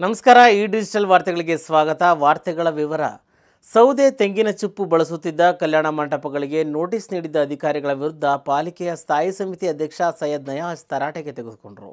ನಮಸ್ಕಾರ ಈ ಡಿಜಿಟಲ್ ವಾರ್ತೆಗಳಿಗೆ ಸ್ವಾಗತ ವಾರ್ತೆಗಳ ವಿವರ ಸೌದೆ ತೆಂಗಿನ ಚಿಪ್ಪು ಬಳಸುತ್ತಿದ್ದ ಕಲ್ಯಾಣ ಮಂಟಪಗಳಿಗೆ ನೋಟಿಸ್ ನೀಡಿದ್ದ ಅಧಿಕಾರಿಗಳ ವಿರುದ್ಧ ಪಾಲಿಕೆಯ ಸ್ಥಾಯಿ ಸಮಿತಿ ಅಧ್ಯಕ್ಷ ಸೈಯದ್ ನಯಾಜ್ ತರಾಟೆಗೆ ತೆಗೆದುಕೊಂಡರು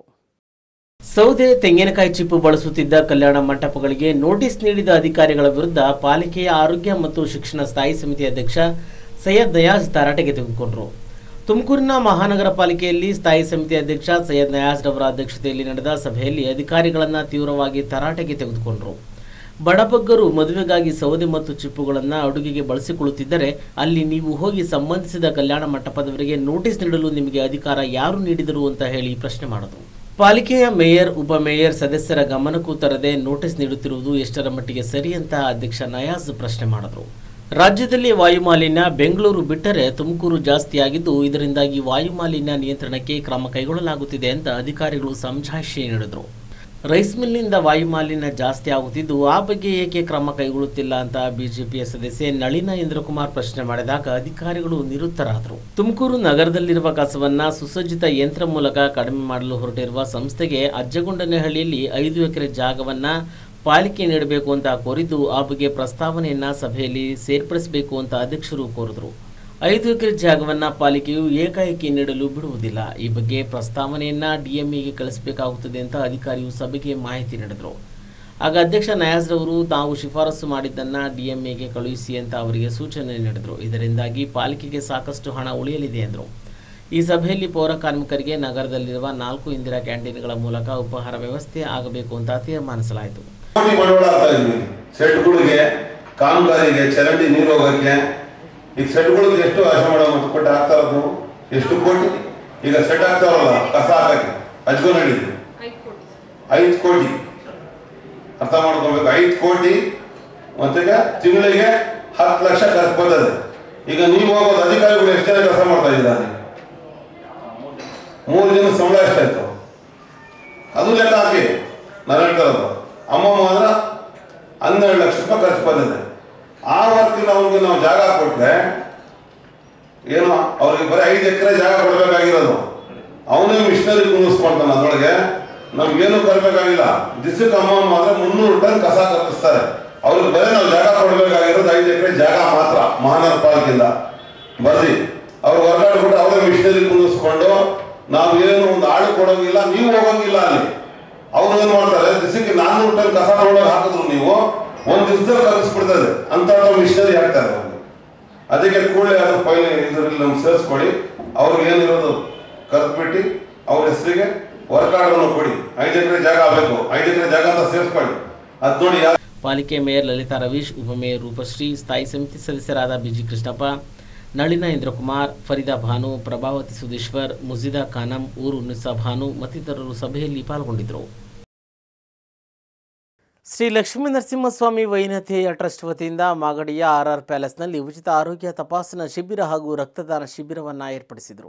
ಸೌದೆ ತೆಂಗಿನಕಾಯಿ ಚಿಪ್ಪು ಬಳಸುತ್ತಿದ್ದ ಕಲ್ಯಾಣ ಮಂಟಪಗಳಿಗೆ ನೋಟಿಸ್ ನೀಡಿದ ಅಧಿಕಾರಿಗಳ ವಿರುದ್ಧ ಪಾಲಿಕೆಯ ಆರೋಗ್ಯ ಮತ್ತು ಶಿಕ್ಷಣ ಸ್ಥಾಯಿ ಸಮಿತಿ ಅಧ್ಯಕ್ಷ ಸೈಯದ್ ನಯಾಜ್ ತರಾಟೆಗೆ ತೆಗೆದುಕೊಂಡರು ತುಮಕೂರಿನ ಮಹಾನಗರ ಪಾಲಿಕೆಯಲ್ಲಿ ಸ್ಥಾಯಿ ಸಮಿತಿ ಅಧ್ಯಕ್ಷ ಸೈಯದ್ ನಯಾಜ್ ರವರ ಅಧ್ಯಕ್ಷತೆಯಲ್ಲಿ ನಡೆದ ಸಭೆಯಲ್ಲಿ ಅಧಿಕಾರಿಗಳನ್ನು ತೀವ್ರವಾಗಿ ತರಾಟೆಗೆ ತೆಗೆದುಕೊಂಡರು ಬಡಬಗ್ಗರು ಮದುವೆಗಾಗಿ ಸೌದೆ ಮತ್ತು ಚಿಪ್ಪುಗಳನ್ನು ಅಡುಗೆಗೆ ಬಳಸಿಕೊಳ್ಳುತ್ತಿದ್ದರೆ ಅಲ್ಲಿ ನೀವು ಹೋಗಿ ಸಂಬಂಧಿಸಿದ ಕಲ್ಯಾಣ ಮಂಟಪದವರಿಗೆ ನೋಟಿಸ್ ನೀಡಲು ನಿಮಗೆ ಅಧಿಕಾರ ಯಾರು ನೀಡಿದರು ಅಂತ ಹೇಳಿ ಪ್ರಶ್ನೆ ಮಾಡಿದರು ಪಾಲಿಕೆಯ ಮೇಯರ್ ಉಪಮೇಯರ್ ಸದಸ್ಯರ ಗಮನಕ್ಕೂ ತರದೆ ನೋಟಿಸ್ ನೀಡುತ್ತಿರುವುದು ಎಷ್ಟರ ಮಟ್ಟಿಗೆ ಸರಿ ಅಂತ ಅಧ್ಯಕ್ಷ ನಯಾಜ್ ಪ್ರಶ್ನೆ ಮಾಡಿದರು ರಾಜ್ಯದಲ್ಲಿ ವಾಯುಮಾಲಿನ್ಯ ಬೆಂಗಳೂರು ಬಿಟ್ಟರೆ ತುಮಕೂರು ಜಾಸ್ತಿಯಾಗಿದ್ದು ಇದರಿಂದಾಗಿ ವಾಯುಮಾಲಿನ್ಯ ನಿಯಂತ್ರಣಕ್ಕೆ ಕ್ರಮ ಕೈಗೊಳ್ಳಲಾಗುತ್ತಿದೆ ಅಂತ ಅಧಿಕಾರಿಗಳು ಸಮಜಾಯಿಷಿ ನೀಡಿದರು ರೈಸ್ ಮಿಲ್ನಿಂದ ವಾಯುಮಾಲಿನ್ಯ ಜಾಸ್ತಿ ಆಗುತ್ತಿದ್ದು ಆ ಬಗ್ಗೆ ಏಕೆ ಕ್ರಮ ಕೈಗೊಳ್ಳುತ್ತಿಲ್ಲ ಅಂತ ಬಿಜೆಪಿಯ ಸದಸ್ಯೆ ನಳಿನ ಇಂದ್ರಕುಮಾರ್ ಪ್ರಶ್ನೆ ಮಾಡಿದಾಗ ಅಧಿಕಾರಿಗಳು ನಿರುತ್ತರಾದರು ತುಮಕೂರು ನಗರದಲ್ಲಿರುವ ಕಸವನ್ನ ಸುಸಜ್ಜಿತ ಯಂತ್ರ ಮೂಲಕ ಕಡಿಮೆ ಮಾಡಲು ಹೊರಟಿರುವ ಸಂಸ್ಥೆಗೆ ಅಜ್ಜಗೊಂಡನಹಳ್ಳಿಯಲ್ಲಿ ಐದು ಎಕರೆ ಜಾಗವನ್ನ ಪಾಲಿಕೆ ನೀಡಬೇಕು ಅಂತ ಕೋರಿದ್ದು ಆ ಬಗ್ಗೆ ಪ್ರಸ್ತಾವನೆಯನ್ನ ಸಭೆಯಲ್ಲಿ ಸೇರ್ಪಡಿಸಬೇಕು ಅಂತ ಅಧ್ಯಕ್ಷರು ಕೋರಿದರು ಐದು ಎಕರೆ ಜಾಗವನ್ನ ಪಾಲಿಕೆಯು ಏಕಾಏಕಿ ನೀಡಲು ಬಿಡುವುದಿಲ್ಲ ಈ ಬಗ್ಗೆ ಪ್ರಸ್ತಾವನೆಯನ್ನ ಡಿಎಂಇಗೆ ಕಳಿಸಬೇಕಾಗುತ್ತದೆ ಅಂತ ಅಧಿಕಾರಿಯು ಸಭೆಗೆ ಮಾಹಿತಿ ನೀಡಿದರು ಆಗ ಅಧ್ಯಕ್ಷ ನಯಾಜ್ರವರು ತಾವು ಶಿಫಾರಸು ಮಾಡಿದ್ದನ್ನ ಡಿಎಂಎಗೆ ಕಳುಹಿಸಿ ಅಂತ ಅವರಿಗೆ ಸೂಚನೆ ನೀಡಿದರು ಇದರಿಂದಾಗಿ ಪಾಲಿಕೆಗೆ ಸಾಕಷ್ಟು ಹಣ ಉಳಿಯಲಿದೆ ಎಂದರು ಈ ಸಭೆಯಲ್ಲಿ ಪೌರ ಕಾರ್ಮಿಕರಿಗೆ ನಗರದಲ್ಲಿರುವ ನಾಲ್ಕು ಇಂದಿರಾ ಕ್ಯಾಂಟೀನ್ಗಳ ಮೂಲಕ ಉಪಹಾರ ವ್ಯವಸ್ಥೆ ಆಗಬೇಕು ಅಂತ ತೀರ್ಮಾನಿಸಲಾಯಿತು ಕೋಟಿ ಬಂಡವಾಳ ಆಗ್ತಾ ಇದ್ವಿ ಸೆಟ್ಗಳಿಗೆ ಕಾಮಗಾರಿಗೆ ಚರಂಡಿ ನೀರು ಹೋಗಕ್ಕೆ ಈಗ ಸೆಟ್ಗಳಿಗೆ ಎಷ್ಟು ಆಶೆ ಮಾಡೋ ಮತ್ತು ಕೊಟ್ಟು ಹಾಕ್ತಾ ಇರೋದು ನೀವು? ಎಷ್ಟು ಕೋಟಿ ಈಗ ಸೆಟ್ ಆಗ್ತಾವಲ್ಲ ಕಸ ಹಾಕಕ್ಕೆ ಹಚ್ಕೊಂಡು ಹೇಳಿದ್ವಿ ಐದು ಕೋಟಿ ಅರ್ಥ ಮಾಡ್ಕೊಬೇಕು ಐದು ಕೋಟಿ ಮತ್ತೆ ತಿಂಗಳಿಗೆ ಹತ್ತು ಲಕ್ಷ ಖರ್ಚು ಬರ್ತದೆ ಈಗ ನೀವು ಹೋಗೋದು ಅಧಿಕಾರಿಗಳು ಎಷ್ಟು ಜನ ಕೆಲಸ ಮಾಡ್ತಾ ಇದ್ದೀರಾ ನೀವು ಮೂರು ಜನ ಸಂಬಳ ಎಷ್ಟಾಯ್ತು ಅದು ಲೆಕ್ಕ ಹಾಕಿ ನಾನು ಹೇಳ್ತಾ ಇರೋದು ಅಮ್ಮಮ್ಮ ಅಂದ್ರೆ ಹನ್ನೆರಡು ಲಕ್ಷ ರೂಪಾಯಿ ಖರ್ಚು ಬಂದಿದೆ ಆ ವರ್ಕಿನ ಅವ್ರಿಗೆ ನಾವು ಜಾಗ ಕೊಟ್ರೆ ಏನು ಅವ್ರಿಗೆ ಬರೀ ಐದು ಎಕರೆ ಜಾಗ ಕೊಡಬೇಕಾಗಿರೋದು ಅವನೇ ಮಿಷನರಿ ಕುಂದಿಸ್ಕೊಳ್ತಾನೆ ಅದರೊಳಗೆ ನಮ್ಗೇನು ಕರ್ಬೇಕಾಗಿಲ್ಲ ದಿಸಕ್ಕೆ ಅಮ್ಮಮ್ಮ ಅಂದ್ರೆ ಮುನ್ನೂರು ಟನ್ ಕಸ ಕರ್ಪಿಸ್ತಾರೆ ಅವ್ರಿಗೆ ಬರೀ ನಾವು ಜಾಗ ಕೊಡಬೇಕಾಗಿರೋದು ಐದು ಎಕರೆ ಜಾಗ ಮಾತ್ರ ಮಹಾನಗರ ಪಾಲಿಕೆಯಿಂದ ಬರ್ದಿ ಅವ್ರು ಹೊರಗಾಡ್ಬಿಟ್ಟು ಅವರೇ ಮಿಷನರಿ ಕುಂದಿಸ್ಕೊಂಡು ನಾವು ಏನು ಒಂದು ಆಳು ಕೊಡೋಂಗಿಲ್ಲ ನೀವು ಹೋಗಂಗಿಲ್ಲ ಅಲ್ಲಿ ಅವ್ರು ಏನ್ ಮಾಡ್ತಾರೆ ದಿವಸಕ್ಕೆ ನಾನ್ನೂರು ಟನ್ ಕಸ ತಗೊಂಡೋಗಿ ಹಾಕಿದ್ರು ನೀವು ಒಂದ್ ದಿವಸದಲ್ಲಿ ಕಲಿಸ್ಬಿಡ್ತದೆ ಅಂತ ಮಿಷನರಿ ಹಾಕ್ತಾರೆ ಅವ್ರಿಗೆ ಅದಕ್ಕೆ ಕೂಡಲೇ ಅದು ಫೈಲ್ ಇದರಲ್ಲಿ ನಮ್ಗೆ ಸೇರಿಸ್ಕೊಡಿ ಅವ್ರಿಗೆ ಏನಿರೋದು ಕರೆದ್ಬಿಟ್ಟು ಅವ್ರ ಹೆಸರಿಗೆ ವರ್ಕ್ ಆರ್ಡರ್ನು ಕೊಡಿ ಐದು ಎಕರೆ ಜಾಗ ಆಗಬೇಕು ಐದು ಎಕರೆ ಜಾಗ ಅಂತ ಸೇರಿಸ್ಕೊಳ್ಳಿ ಅದ್ ನೋಡಿ ಯಾರು ಪಾಲಿಕೆ ಮೇಯರ್ ಲಲಿತಾ ರವೀಶ್ ಉಪಮೇಯರ್ ರೂಪಶ್ರೀ ಸ್ಥಾಯಿ ಸಮಿತಿ ಸದಸ್ಯರಾದ ಬಿಜಿ ಕೃಷ್ಣಪ್ಪ ನಳಿನ ಇಂದ್ರಕುಮಾರ್ ಫರೀದಾ ಭಾನು ಪ್ರಭಾವತಿ ಸುಧೀಶ್ವರ್ ಮುಜಿದಾ ಖಾನಂ ಊರು ನಿಸಾ ಭಾನು ಮತ್ತಿತರರು ಸಭೆಯಲ್ಲಿ ಪಾಲ್ಗೊಂಡಿದ್ದರು ಶ್ರೀ ಲಕ್ಷ್ಮೀ ನರಸಿಂಹಸ್ವಾಮಿ ವೈನತೆಯ ಟ್ರಸ್ಟ್ ವತಿಯಿಂದ ಮಾಗಡಿಯ ಆರ್ಆರ್ ಪ್ಯಾಲೇಸ್ನಲ್ಲಿ ಉಚಿತ ಆರೋಗ್ಯ ತಪಾಸಣಾ ಶಿಬಿರ ಹಾಗೂ ರಕ್ತದಾನ ಶಿಬಿರವನ್ನು ಏರ್ಪಡಿಸಿದರು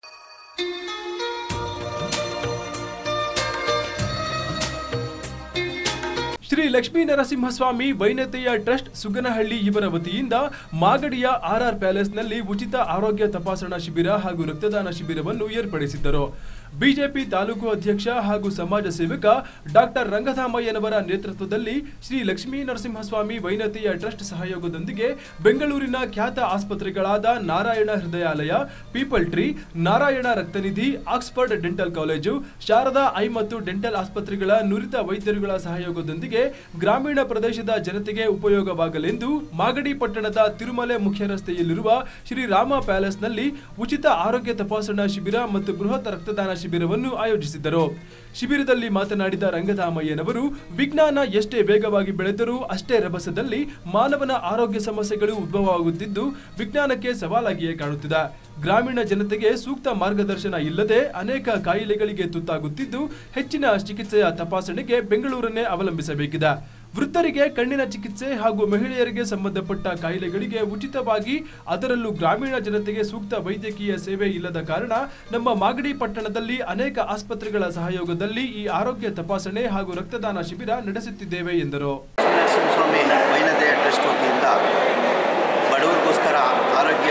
ಶ್ರೀ ಲಕ್ಷ್ಮೀ ನರಸಿಂಹಸ್ವಾಮಿ ವೈನತೆಯ ಟ್ರಸ್ಟ್ ಸುಗನಹಳ್ಳಿ ಇವರ ವತಿಯಿಂದ ಮಾಗಡಿಯ ಆರ್ಆರ್ ಪ್ಯಾಲೇಸ್ನಲ್ಲಿ ಉಚಿತ ಆರೋಗ್ಯ ತಪಾಸಣಾ ಶಿಬಿರ ಹಾಗೂ ರಕ್ತದಾನ ಶಿಬಿರವನ್ನು ಏರ್ಪಡಿಸಿದ್ದರು ಬಿಜೆಪಿ ತಾಲೂಕು ಅಧ್ಯಕ್ಷ ಹಾಗೂ ಸಮಾಜ ಸೇವಕ ಡಾಕ್ಟರ್ ರಂಗಧಾಮಯ್ಯನವರ ನೇತೃತ್ವದಲ್ಲಿ ಶ್ರೀ ಲಕ್ಷ್ಮೀ ನರಸಿಂಹಸ್ವಾಮಿ ವೈನತೆಯ ಟ್ರಸ್ಟ್ ಸಹಯೋಗದೊಂದಿಗೆ ಬೆಂಗಳೂರಿನ ಖ್ಯಾತ ಆಸ್ಪತ್ರೆಗಳಾದ ನಾರಾಯಣ ಹೃದಯಾಲಯ ಪೀಪಲ್ ಟ್ರೀ ನಾರಾಯಣ ರಕ್ತನಿಧಿ Oxford dental college Sharada eye ಮತ್ತು ಡೆಂಟಲ್ ಆಸ್ಪತ್ರೆಗಳ ನುರಿತ ವೈದ್ಯರುಗಳ ಸಹಯೋಗದೊಂದಿಗೆ ಗ್ರಾಮೀಣ ಪ್ರದೇಶದ ಜನತೆಗೆ ಉಪಯೋಗವಾಗಲೆಂದು ಮಾಗಡಿ ಪಟ್ಟಣದ ತಿರುಮಲೆ ಮುಖ್ಯ ರಸ್ತೆಯಲ್ಲಿರುವ ಶ್ರೀರಾಮ ಪ್ಯಾಲೇಸ್ನಲ್ಲಿ ಉಚಿತ ಆರೋಗ್ಯ ತಪಾಸಣಾ ಶಿಬಿರ ಮತ್ತು ಬೃಹತ್ ರಕ್ತದಾನ ಶಿಬಿರವನ್ನು ಆಯೋಜಿಸಿದ್ದರು ಶಿಬಿರದಲ್ಲಿ ಮಾತನಾಡಿದ ರಂಗಧಾಮಯ್ಯನವರು ವಿಜ್ಞಾನ ಎಷ್ಟೇ ವೇಗವಾಗಿ ಬೆಳೆದರೂ ಅಷ್ಟೇ ರಭಸದಲ್ಲಿ ಮಾನವನ ಆರೋಗ್ಯ ಸಮಸ್ಯೆಗಳು ಉದ್ಭವವಾಗುತ್ತಿದ್ದು ವಿಜ್ಞಾನಕ್ಕೆ ಸವಾಲಾಗಿಯೇ ಕಾಣುತ್ತಿದೆ ಗ್ರಾಮೀಣ ಜನತೆಗೆ ಸೂಕ್ತ ಮಾರ್ಗದರ್ಶನ ಇಲ್ಲದೆ ಅನೇಕ ಕಾಯಿಲೆಗಳಿಗೆ ತುತ್ತಾಗುತ್ತಿದ್ದು ಹೆಚ್ಚಿನ ಚಿಕಿತ್ಸೆಯ ತಪಾಸಣೆಗೆ ಬೆಂಗಳೂರನ್ನೇ ಅವಲಂಬಿಸಬೇಕಿದೆ ವೃದ್ಧರಿಗೆ ಕಣ್ಣಿನ ಚಿಕಿತ್ಸೆ ಹಾಗೂ ಮಹಿಳೆಯರಿಗೆ ಸಂಬಂಧಪಟ್ಟ ಕಾಯಿಲೆಗಳಿಗೆ ಉಚಿತವಾಗಿ ಅದರಲ್ಲೂ ಗ್ರಾಮೀಣ ಜನತೆಗೆ ಸೂಕ್ತ ವೈದ್ಯಕೀಯ ಸೇವೆ ಇಲ್ಲದ ಕಾರಣ ನಮ್ಮ ಮಾಗಡಿ ಪಟ್ಟಣದಲ್ಲಿ ಅನೇಕ ಆಸ್ಪತ್ರೆಗಳ ಸಹಯೋಗದಲ್ಲಿ ಈ ಆರೋಗ್ಯ ತಪಾಸಣೆ ಹಾಗೂ ರಕ್ತದಾನ ಶಿಬಿರ ನಡೆಸುತ್ತಿದ್ದೇವೆ ಎಂದರು ನರಸಿಂಹಸ್ವಾಮಿ ವೈನತೆಯ ಟ್ರಸ್ಟ್ ವತಿಯಿಂದ ಬಡವರಿಗೋಸ್ಕರ ಆರೋಗ್ಯ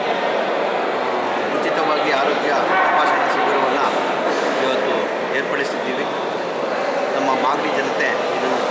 ಉಚಿತವಾಗಿ ಆರೋಗ್ಯ ತಪಾಸಣಾ ಶಿಬಿರವನ್ನು ಇವತ್ತು ಏರ್ಪಡಿಸಿದ್ದೀವಿ ನಮ್ಮ ಮಾಗಡಿ ಜನತೆ ಇದನ್ನು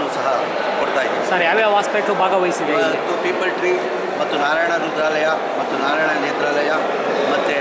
ಚಿಕಿತ್ಸೆಯನ್ನು ಸಹ ಕೊಡ್ತಾ ಇದ್ದೀವಿ ಸರ್ ಯಾವ್ಯಾವ ಹಾಸ್ಪಿಟ್ಲು ಭಾಗವಹಿಸಿದೆ ಇಲ್ಲಿ? ಮತ್ತು ಪೀಪಲ್ ಟ್ರೀ ಮತ್ತು ನಾರಾಯಣ ರುದ್ರಾಲಯ ಮತ್ತು ನಾರಾಯಣ ನೇತ್ರಾಲಯ ಮತ್ತು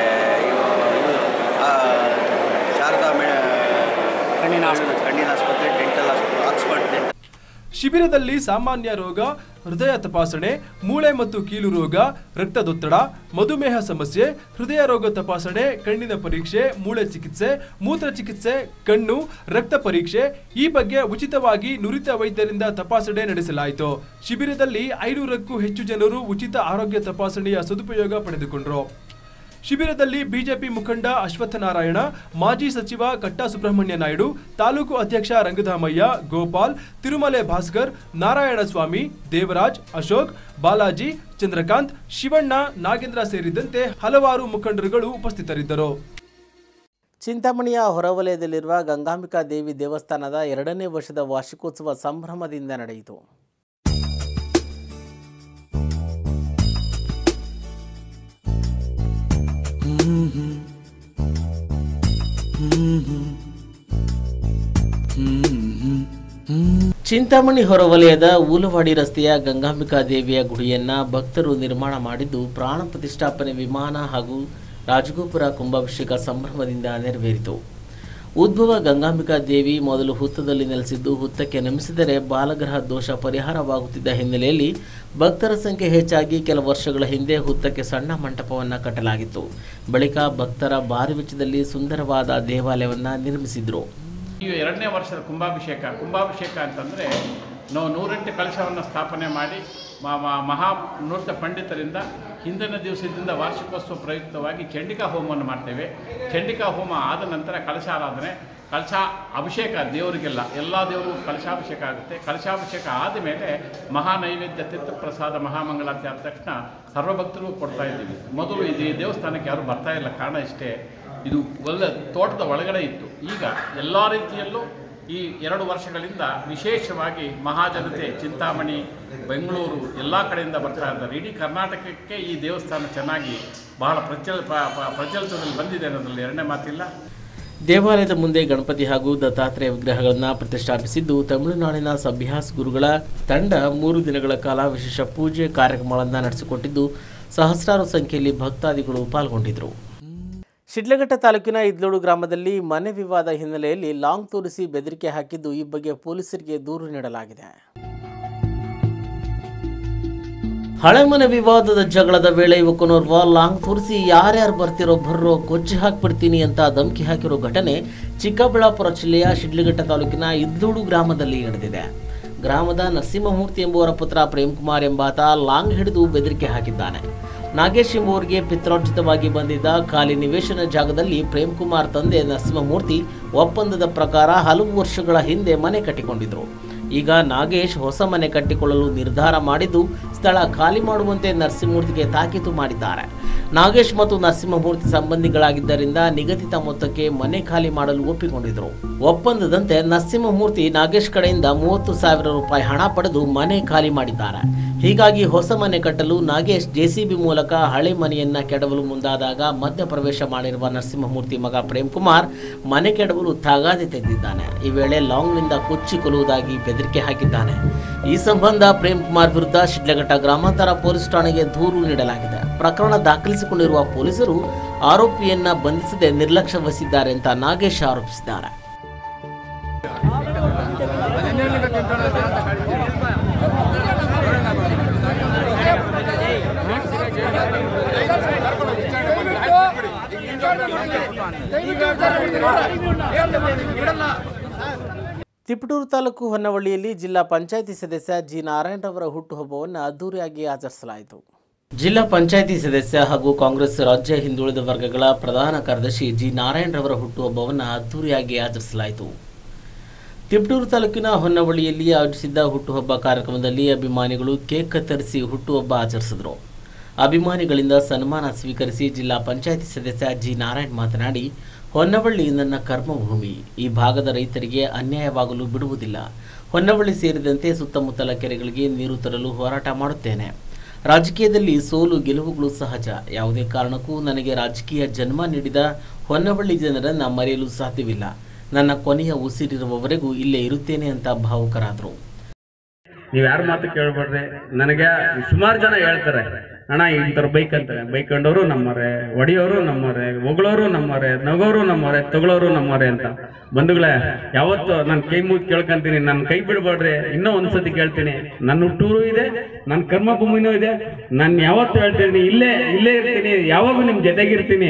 ಶಾರದಾ ಮೆ ಕಣ್ಣಿನ ಆಸ್ಪತ್ರೆ. ಕಣ್ಣಿನ ಆಸ್ಪತ್ರೆ ಡೆಂಟಲ್ ಆಸ್ಪತ್ರೆ ಆಕ್ಸ್ಫರ್ಡ್ ಡೆಂಟಲ್ ಶಿಬಿರದಲ್ಲಿ ಸಾಮಾನ್ಯ ರೋಗ ಹೃದಯ ತಪಾಸಣೆ ಮೂಳೆ ಮತ್ತು ಕೀಲು ರೋಗ ರಕ್ತದೊತ್ತಡ ಮಧುಮೇಹ ಸಮಸ್ಯೆ ಹೃದಯ ರೋಗ ತಪಾಸಣೆ ಕಣ್ಣಿನ ಪರೀಕ್ಷೆ ಮೂಳೆ ಚಿಕಿತ್ಸೆ ಮೂತ್ರ ಚಿಕಿತ್ಸೆ ಕಣ್ಣು ರಕ್ತ ಪರೀಕ್ಷೆ ಈ ಬಗ್ಗೆ ಉಚಿತವಾಗಿ ನುರಿತ ವೈದ್ಯರಿಂದ ತಪಾಸಣೆ ನಡೆಸಲಾಯಿತು ಶಿಬಿರದಲ್ಲಿ ಐನೂರಕ್ಕೂ ಹೆಚ್ಚು ಜನರು ಉಚಿತ ಆರೋಗ್ಯ ತಪಾಸಣೆಯ ಸದುಪಯೋಗ ಪಡೆದುಕೊಂಡರು ಶಿಬಿರದಲ್ಲಿ ಬಿಜೆಪಿ ಮುಖಂಡ ಅಶ್ವತ್ಥನಾರಾಯಣ ಮಾಜಿ ಸಚಿವ ಕಟ್ಟಾ ಸುಬ್ರಹ್ಮಣ್ಯ ನಾಯ್ಡು ತಾಲೂಕು ಅಧ್ಯಕ್ಷ ರಂಗಧಾಮಯ್ಯ ಗೋಪಾಲ್ ತಿರುಮಲೆ ಭಾಸ್ಕರ್ ನಾರಾಯಣಸ್ವಾಮಿ ದೇವರಾಜ್ ಅಶೋಕ್ ಬಾಲಾಜಿ ಚಂದ್ರಕಾಂತ್ ಶಿವಣ್ಣ ನಾಗೇಂದ್ರ ಸೇರಿದಂತೆ ಹಲವಾರು ಮುಖಂಡರುಗಳು ಉಪಸ್ಥಿತರಿದ್ದರು ಚಿಂತಾಮಣಿಯ ಹೊರವಲಯದಲ್ಲಿರುವ ಗಂಗಾಂಬಿಕಾ ದೇವಿ ದೇವಸ್ಥಾನದ ಎರಡನೇ ವರ್ಷದ ವಾರ್ಷಿಕೋತ್ಸವ ಸಂಭ್ರಮದಿಂದ ನಡೆಯಿತು ಚಿಂತಾಮಣಿ ಹೊರವಲಯದ ಊಲವಾಡಿ ರಸ್ತೆಯ ಗಂಗಾಂಬಿಕಾ ದೇವಿಯ ಗುಡಿಯನ್ನ ಭಕ್ತರು ನಿರ್ಮಾಣ ಮಾಡಿದ್ದು ಪ್ರಾಣ ಪ್ರತಿಷ್ಠಾಪನೆ ವಿಮಾನ ಹಾಗೂ ರಾಜಗೋಪುರ ಕುಂಭಾಭಿಷೇಕ ಸಂಭ್ರಮದಿಂದ ನೆರವೇರಿತು ಉದ್ಭವ ಗಂಗಾಂಬಿಕಾ ದೇವಿ ಮೊದಲು ಹುತ್ತದಲ್ಲಿ ನೆಲೆಸಿದ್ದು ಹುತ್ತಕ್ಕೆ ನಮಿಸಿದರೆ ಬಾಲಗ್ರಹ ದೋಷ ಪರಿಹಾರವಾಗುತ್ತಿದ್ದ ಹಿನ್ನೆಲೆಯಲ್ಲಿ ಭಕ್ತರ ಸಂಖ್ಯೆ ಹೆಚ್ಚಾಗಿ ಕೆಲ ವರ್ಷಗಳ ಹಿಂದೆ ಹುತ್ತಕ್ಕೆ ಸಣ್ಣ ಮಂಟಪವನ್ನು ಕಟ್ಟಲಾಗಿತ್ತು ಬಳಿಕ ಭಕ್ತರ ಭಾರಿ ವೆಚ್ಚದಲ್ಲಿ ಸುಂದರವಾದ ದೇವಾಲಯವನ್ನು ನಿರ್ಮಿಸಿದ್ರು ಈ ಎರಡನೇ ವರ್ಷದ ಕುಂಭಾಭಿಷೇಕ ಕುಂಭಾಭಿಷೇಕ ಅಂತಂದರೆ ನಾವು ನೂರೆಂಟು ಕಲಶವನ್ನು ಸ್ಥಾಪನೆ ಮಾಡಿ ಮ- ಮ- ಮಹಾ ನೃತ್ಯ ಪಂಡಿತರಿಂದ ಹಿಂದಿನ ದಿವಸದಿಂದ ವಾರ್ಷಿಕೋತ್ಸವ ಪ್ರಯುಕ್ತವಾಗಿ ಚಂಡಿಕಾ ಹೋಮವನ್ನು ಮಾಡ್ತೇವೆ ಚಂಡಿಕಾ ಹೋಮ ಆದ ನಂತರ ಕಲಶಾರಾಧನೆ ಕಲಶ ಅಭಿಷೇಕ ದೇವರಿಗೆಲ್ಲ ಎಲ್ಲ ದೇವರಿಗೂ ಕಲಶಾಭಿಷೇಕ ಆಗುತ್ತೆ ಕಲಶಾಭಿಷೇಕ ಆದ ಮೇಲೆ ಮಹಾ ನೈವೇದ್ಯ ತೀರ್ಥ ಪ್ರಸಾದ ಮಹಾಮಂಗಳಾರತಿ ಆದ ತಕ್ಷಣ ಸರ್ವಭಕ್ತರಿಗೂ ಕೊಡ್ತಾ ಇದ್ದೀವಿ ಮೊದಲು ಇದು ಈ ದೇವಸ್ಥಾನಕ್ಕೆ ಯಾರು ಬರ್ತಾ ಇಲ್ಲ ಕಾರಣ ಇಷ್ಟೇ ಇದು ಒಳ್ಳೆ ತೋಟದ ಒಳಗಡೆ ಇತ್ತು ಈಗ ಎಲ್ಲ ರೀತಿಯಲ್ಲೂ ಈ ಎರಡು ವರ್ಷಗಳಿಂದ ವಿಶೇಷವಾಗಿ ಮಹಾಜನತೆ ಚಿಂತಾಮಣಿ ಬೆಂಗಳೂರು ಎಲ್ಲ ಕಡೆಯಿಂದ ಬರ್ತಾ ಇದ್ದಾರೆ ಇಡೀ ಕರ್ನಾಟಕಕ್ಕೆ ಈ ದೇವಸ್ಥಾನ ಚೆನ್ನಾಗಿ ಬಹಳ ಪ್ರಚಲ ಪ್ರ- ಪ್ರ- ಪ್ರಚಲಿತದಲ್ಲಿ ಬಂದಿದೆ ಅನ್ನೋದ್ರಲ್ಲಿ ಎರಡನೇ ಮಾತಿಲ್ಲ ದೇವಾಲಯದ ಮುಂದೆ ಗಣಪತಿ ಹಾಗೂ ದತ್ತಾತ್ರೇಯ ವಿಗ್ರಹಗಳನ್ನು ಪ್ರತಿಷ್ಠಾಪಿಸಿದ್ದು ತಮಿಳುನಾಡಿನ ಸಭ್ಯಾಸ್ ಗುರುಗಳ ತಂಡ ಮೂರು ದಿನಗಳ ಕಾಲ ವಿಶೇಷ ಪೂಜೆ ಕಾರ್ಯಕ್ರಮಗಳನ್ನು ನಡೆಸಿಕೊಟ್ಟಿದ್ದು ಸಹಸ್ರಾರು ಸಂಖ್ಯೆಯಲ್ಲಿ ಭಕ್ತಾದಿಗಳು ಪಾಲ್ಗೊಂಡಿದ್ದರು ಶಿಡ್ಲಘಟ್ಟ ತಾಲೂಕಿನ ಇದ್ಲೋಡು ಗ್ರಾಮದಲ್ಲಿ ಮನೆ ವಿವಾದ ಹಿನ್ನೆಲೆಯಲ್ಲಿ ಲಾಂಗ್ ತೋರಿಸಿ ಬೆದರಿಕೆ ಹಾಕಿದ್ದು ಈ ಬಗ್ಗೆ ಪೊಲೀಸರಿಗೆ ದೂರು ನೀಡಲಾಗಿದೆ ಹಳೆ ಮನೆ ವಿವಾದದ ಜಗಳದ ವೇಳೆ ಯುವಕನೋರ್ವ ಲಾಂಗ್ ತೋರಿಸಿ ಯಾರ್ಯಾರು ಬರ್ತಿರೋ ಬರ್ರೋ ಕೊಚ್ಚಿ ಹಾಕ್ಬಿಡ್ತೀನಿ ಅಂತ ಧಮಕಿ ಹಾಕಿರೋ ಘಟನೆ ಚಿಕ್ಕಬಳ್ಳಾಪುರ ಜಿಲ್ಲೆಯ ಶಿಡ್ಲಘಟ್ಟ ತಾಲೂಕಿನ ಇದ್ಲೂಡು ಗ್ರಾಮದಲ್ಲಿ ನಡೆದಿದೆ ಗ್ರಾಮದ ನರಸಿಂಹಮೂರ್ತಿ ಎಂಬುವರ ಪುತ್ರ ಪ್ರೇಮ್ ಕುಮಾರ್ ಎಂಬಾತ ಲಾಂಗ್ ಹಿಡಿದು ಬೆದರಿಕೆ ಹಾಕಿದ್ದಾನೆ ನಾಗೇಶ್ ಎಂಬುವರಿಗೆ ಪಿತ್ರಾರ್ಜಿತವಾಗಿ ಬಂದಿದ್ದ ಖಾಲಿ ನಿವೇಶನ ಜಾಗದಲ್ಲಿ ಪ್ರೇಮ್ ಕುಮಾರ್ ತಂದೆ ನರಸಿಂಹಮೂರ್ತಿ ಒಪ್ಪಂದದ ಪ್ರಕಾರ ಹಲವು ವರ್ಷಗಳ ಹಿಂದೆ ಮನೆ ಕಟ್ಟಿಕೊಂಡಿದ್ರು ಈಗ ನಾಗೇಶ್ ಹೊಸ ಮನೆ ಕಟ್ಟಿಕೊಳ್ಳಲು ನಿರ್ಧಾರ ಮಾಡಿದ್ದು ಸ್ಥಳ ಖಾಲಿ ಮಾಡುವಂತೆ ನರಸಿಂಹಮೂರ್ತಿಗೆ ತಾಕೀತು ಮಾಡಿದ್ದಾರೆ ನಾಗೇಶ್ ಮತ್ತು ನರಸಿಂಹಮೂರ್ತಿ ಸಂಬಂಧಿಗಳಾಗಿದ್ದರಿಂದ ನಿಗದಿತ ಮೊತ್ತಕ್ಕೆ ಮನೆ ಖಾಲಿ ಮಾಡಲು ಒಪ್ಪಿಕೊಂಡಿದ್ರು ಒಪ್ಪಂದದಂತೆ ನರಸಿಂಹಮೂರ್ತಿ ನಾಗೇಶ್ ಕಡೆಯಿಂದ ಮೂವತ್ತು ಸಾವಿರ ರೂಪಾಯಿ ಹಣ ಪಡೆದು ಮನೆ ಖಾಲಿ ಮಾಡಿದ್ದಾರೆ ಹೀಗಾಗಿ ಹೊಸ ಮನೆ ಕಟ್ಟಲು ನಾಗೇಶ್ ಜೆಸಿಬಿ ಮೂಲಕ ಹಳೆ ಮನೆಯನ್ನ ಕೆಡವಲು ಮುಂದಾದಾಗ ಮಧ್ಯ ಪ್ರವೇಶ ಮಾಡಿರುವ ನರಸಿಂಹಮೂರ್ತಿ ಮಗ ಪ್ರೇಮ್ ಕುಮಾರ್ ಮನೆ ಕೆಡವಲು ತಾಗಾದೆ ತೆಗೆದಿದ್ದಾನೆ ಈ ವೇಳೆ ಲಾಂಗ್ನಿಂದ ಕೊಚ್ಚಿ ಕೊಲ್ಲುವುದಾಗಿ ಬೆದರಿಕೆ ಹಾಕಿದ್ದಾನೆ ಈ ಸಂಬಂಧ ಪ್ರೇಮ್ ಕುಮಾರ್ ವಿರುದ್ಧ ಶಿಡ್ಲಘಟ್ಟ ಗ್ರಾಮಾಂತರ ಪೊಲೀಸ್ ಠಾಣೆಗೆ ದೂರು ನೀಡಲಾಗಿದೆ ಪ್ರಕರಣ ದಾಖಲಿಸಿಕೊಂಡಿರುವ ಪೊಲೀಸರು ಆರೋಪಿಯನ್ನ ಬಂಧಿಸದೆ ನಿರ್ಲಕ್ಷ್ಯ ವಹಿಸಿದ್ದಾರೆ ಅಂತ ನಾಗೇಶ್ ಆರೋಪಿಸಿದ್ದಾರೆ ತಿಪಟೂರು ತಾಲೂಕು ಹೊನ್ನವಳ್ಳಿಯಲ್ಲಿ ಜಿಲ್ಲಾ ಪಂಚಾಯಿತಿ ಸದಸ್ಯ ಜಿ ನಾರಾಯಣರವರ ಹುಟ್ಟುಹಬ್ಬವನ್ನು ಅದ್ದೂರಿಯಾಗಿ ಆಚರಿಸಲಾಯಿತು ಜಿಲ್ಲಾ ಪಂಚಾಯಿತಿ ಸದಸ್ಯ ಹಾಗೂ ಕಾಂಗ್ರೆಸ್ ರಾಜ್ಯ ಹಿಂದುಳಿದ ವರ್ಗಗಳ ಪ್ರಧಾನ ಕಾರ್ಯದರ್ಶಿ ಜಿ ನಾರಾಯಣರವರ ಹುಟ್ಟುಹಬ್ಬವನ್ನು ಅದ್ದೂರಿಯಾಗಿ ಆಚರಿಸಲಾಯಿತು ತಿಪಟೂರು ತಾಲೂಕಿನ ಹೊನ್ನವಳ್ಳಿಯಲ್ಲಿ ಆಯೋಜಿಸಿದ್ದ ಹುಟ್ಟುಹಬ್ಬ ಕಾರ್ಯಕ್ರಮದಲ್ಲಿ ಅಭಿಮಾನಿಗಳು ಕೇಕ್ ಕತ್ತರಿಸಿ ಹುಟ್ಟುಹಬ್ಬ ಆಚರಿಸಿದರು ಅಭಿಮಾನಿಗಳಿಂದ ಸನ್ಮಾನ ಸ್ವೀಕರಿಸಿ ಜಿಲ್ಲಾ ಪಂಚಾಯಿತಿ ಸದಸ್ಯ ಜಿ ನಾರಾಯಣ್ ಮಾತನಾಡಿ ಹೊನ್ನವಳ್ಳಿ ನನ್ನ ಕರ್ಮಭೂಮಿ ಈ ಭಾಗದ ರೈತರಿಗೆ ಅನ್ಯಾಯವಾಗಲು ಬಿಡುವುದಿಲ್ಲ ಹೊನ್ನವಳ್ಳಿ ಸೇರಿದಂತೆ ಸುತ್ತಮುತ್ತಲ ಕೆರೆಗಳಿಗೆ ನೀರು ತರಲು ಹೋರಾಟ ಮಾಡುತ್ತೇನೆ ರಾಜಕೀಯದಲ್ಲಿ ಸೋಲು ಗೆಲುವುಗಳು ಸಹಜ ಯಾವುದೇ ಕಾರಣಕ್ಕೂ ನನಗೆ ರಾಜಕೀಯ ಜನ್ಮ ನೀಡಿದ ಹೊನ್ನವಳ್ಳಿ ಜನರನ್ನು ಮರೆಯಲು ಸಾಧ್ಯವಿಲ್ಲ ನನ್ನ ಕೊನೆಯ ಉಸಿರಿರುವವರೆಗೂ ಇಲ್ಲೇ ಇರುತ್ತೇನೆ ಅಂತ ಭಾವುಕರಾದರು ನೀವು ಯಾರ ಮಾತು ಕೇಳ್ಬೇಡ್ರಿ ನನಗೆ ಸುಮಾರು ಜನ ಹೇಳ್ತಾರೆ ಅಣ್ಣ ಇಂಥವ್ರು ಬೈಕ್ ಅಂತಾರೆ ಬೈಕೊಂಡವರು ನಮ್ಮರೆ ಹೊಡಿಯೋರು ನಮ್ಮರೆ ಹೊಗಳೋರು ನಮ್ಮರೆ ನಗೋರು ನಮ್ಮರೆ ತಗೊಳ್ಳೋರು ನಮ್ಮರೆ ಅಂತ ಬಂಧುಗಳೇ ಯಾವತ್ತು ನಾನು ಕೈ ಮುಗಿ ಕೇಳ್ಕೊಂತೀನಿ ನನ್ನ ಕೈ ಬಿಡ್ಬೇಡ್ರಿ ಇನ್ನೂ ಒಂದ್ಸತಿ ಕೇಳ್ತೀನಿ ನನ್ನ ಹುಟ್ಟೂರು ಇದೆ ನನ್ನ ಕರ್ಮಭೂಮಿನೂ ಇದೆ ನಾನು ಯಾವತ್ತು ಹೇಳ್ತೀನಿ ಇಲ್ಲೇ ಇಲ್ಲೇ ಇರ್ತೀನಿ ಯಾವಾಗೂ ನಿಮ್ ಜೊತೆಗಿರ್ತೀನಿ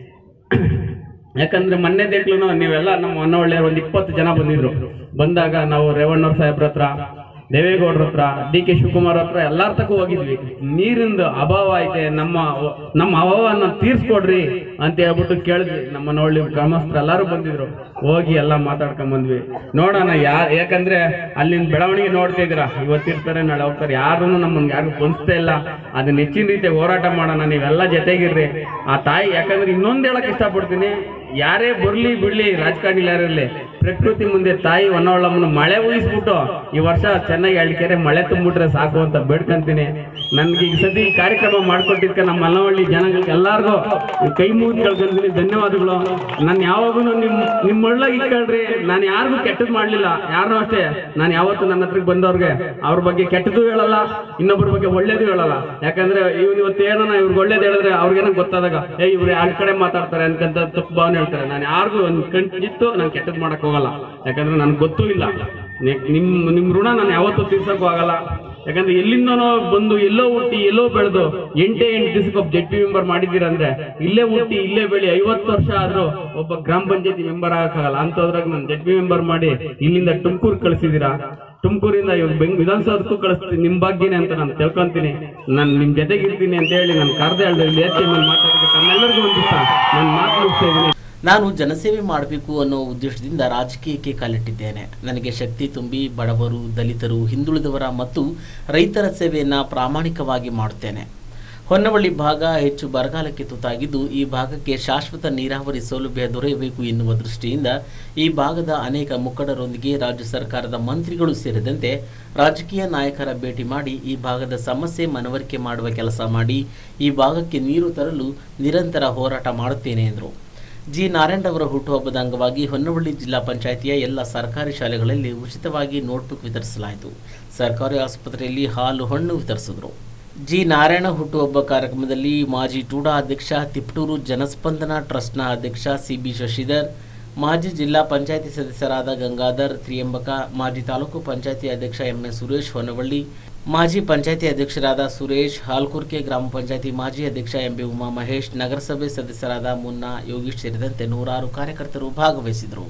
ಯಾಕಂದ್ರೆ ಮೊನ್ನೆ ದೇಕ್ಲು ನೀವೆಲ್ಲ ನಮ್ಮ ಹೊನ್ನವಳ್ಳಿ ಒಂದು ಇಪ್ಪತ್ತು ಜನ ಬಂದಿದ್ರು ಬಂದಾಗ ನಾವು ರೇವಣ್ಣವ್ರ ಸಾಹೇಬ್ರ ಹತ್ರ ದೇವೇಗೌಡ್ರ ಹತ್ರ ಡಿ ಕೆ ಶಿವಕುಮಾರ್ ಹತ್ರ ಎಲ್ಲಾರ ತಕ್ಕ ಹೋಗಿದ್ವಿ ನೀರಿಂದು ಅಭಾವ ಐತೆ ನಮ್ಮ ನಮ್ಮ ಅಭಾವನ ತೀರ್ಸ್ಕೊಡ್ರಿ ಅಂತ ಹೇಳ್ಬಿಟ್ಟು ಕೇಳಿದ್ವಿ ನಮ್ಮ ಹೊನ್ನವಳ್ಳಿ ಗ್ರಾಮಸ್ಥರು ಎಲ್ಲಾರು ಬಂದಿದ್ರು ಹೋಗಿ ಎಲ್ಲ ಮಾತಾಡ್ಕೊಂಡ್ ಬಂದ್ವಿ ನೋಡೋಣ ಯಾ ಯಾಕಂದ್ರೆ ಅಲ್ಲಿನ ಬೆಳವಣಿಗೆ ನೋಡ್ತಾ ಇದ್ದೀರಾ ಇವತ್ತಿರ್ತಾರೆ ನಾಳೆ ಹೋಗ್ತಾರೆ ಯಾರು ನಮ್ಮನ್ಗೆ ಯಾರು ಬಂಚ್ತಾ ಇಲ್ಲ ಅದನ್ನ ಹೆಚ್ಚಿನ ರೀತಿ ಹೋರಾಟ ಮಾಡೋಣ ನೀವೆಲ್ಲ ಜೊತೆಗಿರ್ರಿ ಆ ತಾಯಿ ಯಾಕಂದ್ರೆ ಇನ್ನೊಂದು ಹೇಳಕ್ ಇಷ್ಟಪಡ್ತೀನಿ ಯಾರೇ ಬರ್ಲಿ ಬಿಡ್ಲಿ ರಾಜಕಾರಣಿ ಯಾರಿರ್ಲಿ ಪ್ರಕೃತಿ ಮುಂದೆ ತಾಯಿ ಹೊನ್ನವಳ್ಳಮ್ಮನ ಮಳೆ ಉಳಿಸ್ಬಿಟ್ಟು ಈ ವರ್ಷ ಚೆನ್ನಾಗಿ ಅಳ್ಕೆರೆ ಮಳೆ ತುಂಬಿಟ್ರೆ ಸಾಕು ಅಂತ ಬೇಡ್ಕೊಂತೀನಿ ನನ್ಗೆ ಈ ಸತಿ ಈ ಕಾರ್ಯಕ್ರಮ ಮಾಡ್ಕೊಟ್ಟಿದ್ಕ ನಮ್ಮ ಮಲ್ಲವಳ್ಳಿ ಜನಗಳಿಗೆ ಎಲ್ಲಾರ್ಗೂ ಕೈ ಮುಗಿದು ಕೇಳ್ಕೊಂತೀನಿ ಧನ್ಯವಾದಗಳು ನಾನು ಯಾವಾಗೂ ನಿಮ್ ನಿಮ್ಮ ಒಳ್ಳಾಗಿ ಇಟ್ಕೊಳ್ರಿ ನಾನು ಯಾರಿಗೂ ಕೆಟ್ಟದ್ ಮಾಡ್ಲಿಲ್ಲ ಯಾರನ್ನೂ ಅಷ್ಟೇ ನಾನು ಯಾವತ್ತು ನನ್ನ ಹತ್ರಕ್ಕೆ ಬಂದವ್ರಿಗೆ ಅವ್ರ ಬಗ್ಗೆ ಕೆಟ್ಟದ್ದು ಹೇಳಲ್ಲ ಇನ್ನೊಬ್ಬರ ಬಗ್ಗೆ ಒಳ್ಳೇದು ಹೇಳಲ್ಲ ಯಾಕಂದ್ರೆ ಇವ್ನು ಇವತ್ತು ಏನೋ ಇವ್ರಿಗೆ ಒಳ್ಳೇದು ಹೇಳಿದ್ರೆ ಅವ್ರಿಗೇನೋ ಗೊತ್ತಾದಾಗ ಏ ಇವ್ರು ಯಾರ ಕಡೆ ಮಾತಾಡ್ತಾರೆ ಅನ್ಕಂತ ತಪ್ಪು ಭಾವನೆ ಹೇಳ್ತಾರೆ ನಾನು ಯಾರಿಗೂ ಒಂದು ಕಣ್ಣಿತ್ತು ನಾನು ಕೆಟ್ಟದ್ ಮಾಡಕ್ ಹೋಗಲ್ಲ ಯಾಕಂದ್ರೆ ನನ್ಗೆ ಗೊತ್ತೂ ಇಲ್ಲ ನೆ- ನಿಮ್ ನಿಮ್ ಋಣ ನಾನು ಯಾವತ್ತೂ ತೀರ್ಸಕ್ಕೂ ಆಗಲ್ಲ ಯಾಕಂದ್ರೆ ಎಲ್ಲಿಂದನೋ ಬಂದು ಎಲ್ಲೋ ಹುಟ್ಟಿ ಎಲ್ಲೋ ಬೆಳೆದು ಎಂಟೇ ಎಂಟು ದಿವಸಕ್ಕೆ ಒಬ್ಬ ಜಡ್ ಪಿ ಮೆಂಬರ್ ಮಾಡಿದ್ದೀರಂದ್ರೆ ಇಲ್ಲೇ ಹುಟ್ಟಿ ಇಲ್ಲೇ ಬೆಳಿ ಐವತ್ತು ವರ್ಷ ಆದ್ರೂ ಒಬ್ಬ ಗ್ರಾಮ ಪಂಚಾಯತಿ ಮೆಂಬರ್ ಆಗಕ್ಕಾಗಲ್ಲ ಅಂತದ್ರಾಗ ನಾನು ಜಡ್ ಪಿ ಮೆಂಬರ್ ಮಾಡಿ ಇಲ್ಲಿಂದ ತುಮಕೂರು ಕಳಿಸಿದೀರಾ ತುಮಕೂರಿಂದ ಇವಾಗ ಬೆಂಗ್ ವಿಧಾನಸೌಧಕ್ಕೂ ಕಳಿಸ್ತೀನಿ ನಿಮ್ ಭಾಗ್ಯನೇ ಅಂತ ನಾನು ತಿಳ್ಕೊಂತೀನಿ ನಾನು ನಿಮ್ ಜೊತೆಗಿರ್ತೀನಿ ಅಂತ ಹೇಳಿ ನಾನು ಕರೆದೇ ಹೇಳಿದ್ರೆ ಇಲ್ಲಿ ಎಚ್ ಎಮ್ ಮಾತಾಡೋದಕ್ಕೆ ತಮ್ಮೆಲ್ಲರಿಗೂ ಒಂದು ದಿವಸ ನಾನು ಮಾತು ಮುಗಿಸ್ತಾ ಇದ್ದೀನಿ ನಾನು ಜನಸೇವೆ ಮಾಡಬೇಕು ಅನ್ನೋ ಉದ್ದೇಶದಿಂದ ರಾಜಕೀಯಕ್ಕೆ ಕಾಲಿಟ್ಟಿದ್ದೇನೆ ನನಗೆ ಶಕ್ತಿ ತುಂಬಿ ಬಡವರು ದಲಿತರು ಹಿಂದುಳಿದವರ ಮತ್ತು ರೈತರ ಸೇವೆಯನ್ನು ಪ್ರಾಮಾಣಿಕವಾಗಿ ಮಾಡುತ್ತೇನೆ ಹೊನ್ನವಳ್ಳಿ ಭಾಗ ಹೆಚ್ಚು ಬರಗಾಲಕ್ಕೆ ತುತ್ತಾಗಿದ್ದು ಈ ಭಾಗಕ್ಕೆ ಶಾಶ್ವತ ನೀರಾವರಿ ಸೌಲಭ್ಯ ದೊರೆಯಬೇಕು ಎನ್ನುವ ದೃಷ್ಟಿಯಿಂದ ಈ ಭಾಗದ ಅನೇಕ ಮುಖಂಡರೊಂದಿಗೆ ರಾಜ್ಯ ಸರ್ಕಾರದ ಮಂತ್ರಿಗಳು ಸೇರಿದಂತೆ ರಾಜಕೀಯ ನಾಯಕರ ಭೇಟಿ ಮಾಡಿ ಈ ಭಾಗದ ಸಮಸ್ಯೆ ಮನವರಿಕೆ ಮಾಡುವ ಕೆಲಸ ಮಾಡಿ ಈ ಭಾಗಕ್ಕೆ ನೀರು ತರಲು ನಿರಂತರ ಹೋರಾಟ ಮಾಡುತ್ತೇನೆ ಎಂದರು ಜಿ ನಾರಾಯಣ್ ಅವರ ಹುಟ್ಟುಹಬ್ಬದ ಅಂಗವಾಗಿ ಹೊನ್ನವಳ್ಳಿ ಜಿಲ್ಲಾ ಪಂಚಾಯಿತಿಯ ಎಲ್ಲ ಸರ್ಕಾರಿ ಶಾಲೆಗಳಲ್ಲಿ ಉಚಿತವಾಗಿ ನೋಟ್ಬುಕ್ ವಿತರಿಸಲಾಯಿತು ಸರ್ಕಾರಿ ಆಸ್ಪತ್ರೆಯಲ್ಲಿ ಹಾಲು ಹಣ್ಣು ವಿತರಿಸಿದರು ಜಿ ನಾರಾಯಣ ಹುಟ್ಟುಹಬ್ಬ ಕಾರ್ಯಕ್ರಮದಲ್ಲಿ ಮಾಜಿ ಟೂಡಾ ಅಧ್ಯಕ್ಷ ತಿಪ್ಟೂರು ಜನಸ್ಪಂದನ ಟ್ರಸ್ಟ್ನ ಅಧ್ಯಕ್ಷ ಸಿ ಬಿ ಶಶಿಧರ್ ಮಾಜಿ ಜಿಲ್ಲಾ ಪಂಚಾಯಿತಿ ಸದಸ್ಯರಾದ ಗಂಗಾಧರ್ ತ್ರಿಯಂಬಕ ಮಾಜಿ ತಾಲೂಕು ಪಂಚಾಯಿತಿ ಅಧ್ಯಕ್ಷ ಎಂ ಎಸ್ ಸುರೇಶ್ ಹೊನ್ನವಳ್ಳಿ ಮಾಜಿ ಪಂಚಾಯಿತಿ ಅಧ್ಯಕ್ಷರಾದ ಸುರೇಶ್ ಹಾಲ್ಕುರ್ಕೆ ಗ್ರಾಮ ಪಂಚಾಯಿತಿ ಮಾಜಿ ಅಧ್ಯಕ್ಷ ಎಂ ಬಿ ಉಮಾ ಮಹೇಶ್ ನಗರಸಭೆ ಸದಸ್ಯರಾದ ಮುನ್ನಾ ಯೋಗೀಶ್ ಸೇರಿದಂತೆ ನೂರಾರು ಕಾರ್ಯಕರ್ತರು ಭಾಗವಹಿಸಿದರು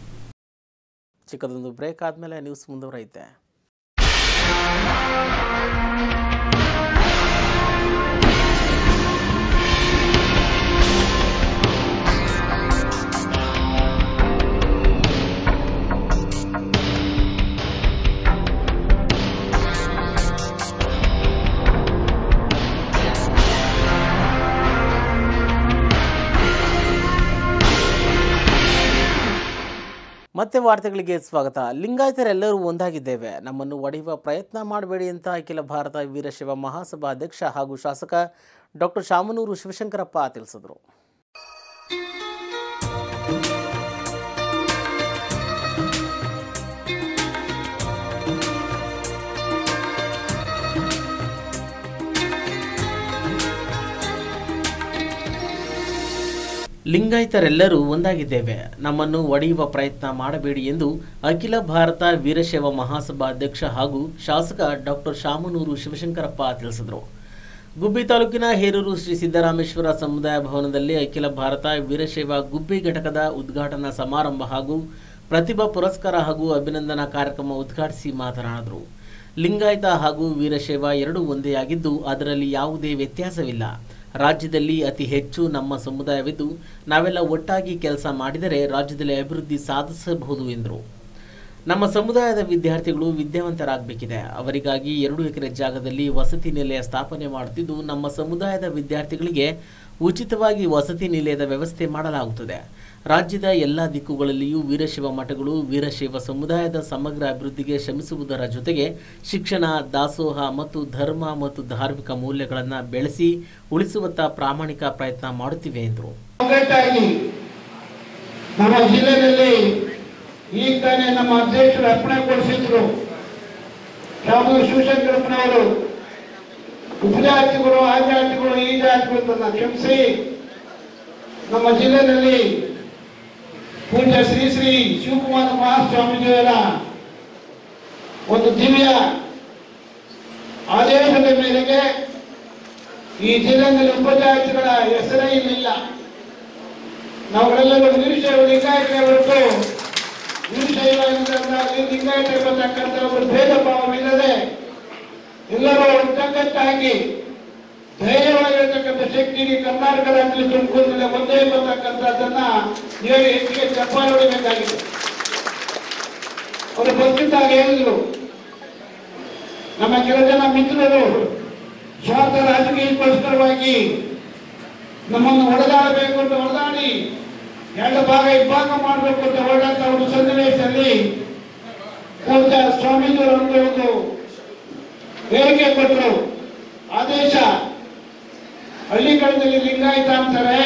ಚಿಕ್ಕದೊಂದು ಬ್ರೇಕ್ ಆದಮೇಲೆ ನ್ಯೂಸ್ ಮುಂದುವರೈತೆ ಮತ್ತೆ ವಾರ್ತೆಗಳಿಗೆ ಸ್ವಾಗತ ಲಿಂಗಾಯತರೆಲ್ಲರೂ ಒಂದಾಗಿದ್ದೇವೆ ನಮ್ಮನ್ನು ಒಡೆಯುವ ಪ್ರಯತ್ನ ಮಾಡಬೇಡಿ ಅಂತ ಅಖಿಲ ಭಾರತ ವೀರಶೈವ ಮಹಾಸಭಾ ಅಧ್ಯಕ್ಷ ಹಾಗೂ ಶಾಸಕ ಡಾಕ್ಟರ್ ಶಾಮನೂರು ಶಿವಶಂಕರಪ್ಪ ತಿಳಿಸಿದರು ಲಿಂಗಾಯತರೆಲ್ಲರೂ ಒಂದಾಗಿದ್ದೇವೆ ನಮ್ಮನ್ನು ಒಡೆಯುವ ಪ್ರಯತ್ನ ಮಾಡಬೇಡಿ ಎಂದು ಅಖಿಲ ಭಾರತ ವೀರಶೈವ ಮಹಾಸಭಾ ಅಧ್ಯಕ್ಷ ಹಾಗೂ ಶಾಸಕ ಡಾಕ್ಟರ್ ಶಾಮನೂರು ಶಿವಶಂಕರಪ್ಪ ತಿಳಿಸಿದರು ಗುಬ್ಬಿ ತಾಲೂಕಿನ ಹೇರೂರು ಶ್ರೀ ಸಿದ್ದರಾಮೇಶ್ವರ ಸಮುದಾಯ ಭವನದಲ್ಲಿ ಅಖಿಲ ಭಾರತ ವೀರಶೈವ ಗುಬ್ಬಿ ಘಟಕದ ಉದ್ಘಾಟನಾ ಸಮಾರಂಭ ಹಾಗೂ ಪ್ರತಿಭಾ ಪುರಸ್ಕಾರ ಹಾಗೂ ಅಭಿನಂದನಾ ಕಾರ್ಯಕ್ರಮ ಉದ್ಘಾಟಿಸಿ ಮಾತನಾಡಿದರು ಲಿಂಗಾಯತ ಹಾಗೂ ವೀರಶೈವ ಎರಡೂ ಒಂದೇ ಆಗಿದ್ದು ಅದರಲ್ಲಿ ಯಾವುದೇ ವ್ಯತ್ಯಾಸವಿಲ್ಲ ರಾಜ್ಯದಲ್ಲಿ ಅತಿ ಹೆಚ್ಚು ನಮ್ಮ ಸಮುದಾಯವಿದ್ದು ನಾವೆಲ್ಲ ಒಟ್ಟಾಗಿ ಕೆಲಸ ಮಾಡಿದರೆ ರಾಜ್ಯದಲ್ಲಿ ಅಭಿವೃದ್ಧಿ ಸಾಧಿಸಬಹುದು ಎಂದರು ನಮ್ಮ ಸಮುದಾಯದ ವಿದ್ಯಾರ್ಥಿಗಳು ವಿದ್ಯಾವಂತರಾಗಬೇಕಿದೆ ಅವರಿಗಾಗಿ ಎರಡು ಎಕರೆ ಜಾಗದಲ್ಲಿ ವಸತಿ ನಿಲಯ ಸ್ಥಾಪನೆ ಮಾಡುತ್ತಿದ್ದು ನಮ್ಮ ಸಮುದಾಯದ ವಿದ್ಯಾರ್ಥಿಗಳಿಗೆ ಉಚಿತವಾಗಿ ವಸತಿ ನಿಲಯದ ವ್ಯವಸ್ಥೆ ಮಾಡಲಾಗುತ್ತದೆ ರಾಜ್ಯದ ಎಲ್ಲ ದಿಕ್ಕುಗಳಲ್ಲಿಯೂ ವೀರಶೈವ ಮಠಗಳು ವೀರಶೈವ ಸಮುದಾಯದ ಸಮಗ್ರ ಅಭಿವೃದ್ಧಿಗೆ ಶ್ರಮಿಸುವುದರ ಜೊತೆಗೆ ಶಿಕ್ಷಣ ದಾಸೋಹ ಮತ್ತು ಧರ್ಮ ಮತ್ತು ಧಾರ್ಮಿಕ ಮೌಲ್ಯಗಳನ್ನು ಬೆಳೆಸಿ ಉಳಿಸುವತ್ತ ಪ್ರಾಮಾಣಿಕ ಪ್ರಯತ್ನ ಮಾಡುತ್ತಿವೆ ಎಂದರು ಒಗ್ಗಟ್ಟಾಗಿ ನಮ್ಮ ಜಿಲ್ಲೆಯಲ್ಲಿ ಈಗ ತಾನೇ ನಮ್ಮ ಅಧ್ಯಕ್ಷರು ಅರ್ಪಣೆಗೊಳಿಸಿದ್ರು ಶಾಮೂರು ಶಿವಶಂಕರಪ್ಪನವರು ಉಪಜಾತಿಗಳು ಆ ಜಾತಿಗಳು ಈ ಜಾತಿಗಳು ತನ್ನ ಕ್ಷಮಿಸಿ ನಮ್ಮ ಜಿಲ್ಲೆಯಲ್ಲಿ ಪೂಜ್ಯ ಶ್ರೀ ಶ್ರೀ ಶಿವಕುಮಾರ ಮಹಾಸ್ವಾಮೀಜಿಯವರ ಒಂದು ದಿವ್ಯ ಆದೇಶದ ಮೇರೆಗೆ ಈ ಜಿಲ್ಲೆಯಲ್ಲಿ ಉಪಜಾತಿಗಳ ಹೆಸರೇ ಇರಲಿಲ್ಲ ನಾವುಗಳೆಲ್ಲರೂ ವೀರಶೈವ ಲಿಂಗಾಯತರೇ ಹೊರತು ವೀರಶೈವ ಎಂಬುದಾಗಲಿ ಲಿಂಗಾಯತ ಎಂಬತಕ್ಕಂಥ ಒಂದು ಭೇದ ಭಾವವಿಲ್ಲದೆ ಎಲ್ಲರೂ ಒಟ್ಟಂಗಟ್ಟಾಗಿ ಧೈರ್ಯವಾಗಿರ್ತಕ್ಕಂಥ ಶಕ್ತಿಗೆ ಕರ್ನಾಟಕ ರಾಜ್ಯದಲ್ಲಿ ತುಮಕೂರಿನಲ್ಲಿ ಒಂದೇ ಎಂಬತಕ್ಕಂಥದ್ದನ್ನ ಹೇಳಿ ಹೆಚ್ಚಿಗೆ ಚಪ್ಪಾಳೆ ಹೊಡಿಬೇಕಾಗಿದೆ ಅವರು ಬರ್ತಿದ್ದಾಗ ಹೇಳಿದ್ರು ನಮ್ಮ ಕೆಲ ಜನ ಮಿತ್ರರು ಸ್ವಾರ್ಥ ರಾಜಕೀಯಕ್ಕೋಸ್ಕರವಾಗಿ ನಮ್ಮನ್ನು ಹೊಡೆದಾಡಬೇಕು ಅಂತ ಹೊಡೆದಾಡಿ ಎರಡು ಭಾಗ ಇಬ್ಬಾಗ ಮಾಡಬೇಕು ಅಂತ ಹೊರಡಂತ ಒಂದು ಸನ್ನಿವೇಶದಲ್ಲಿ ಪೂಜ್ಯ ಸ್ವಾಮೀಜಿಯವರು ಒಂದು ಒಂದು ಹೇಳಿಕೆ ಕೊಟ್ಟರು ಆದೇಶ ಹಳ್ಳಿಗಳಲ್ಲಿ ಲಿಂಗಾಯತ ಅಂತಾರೆ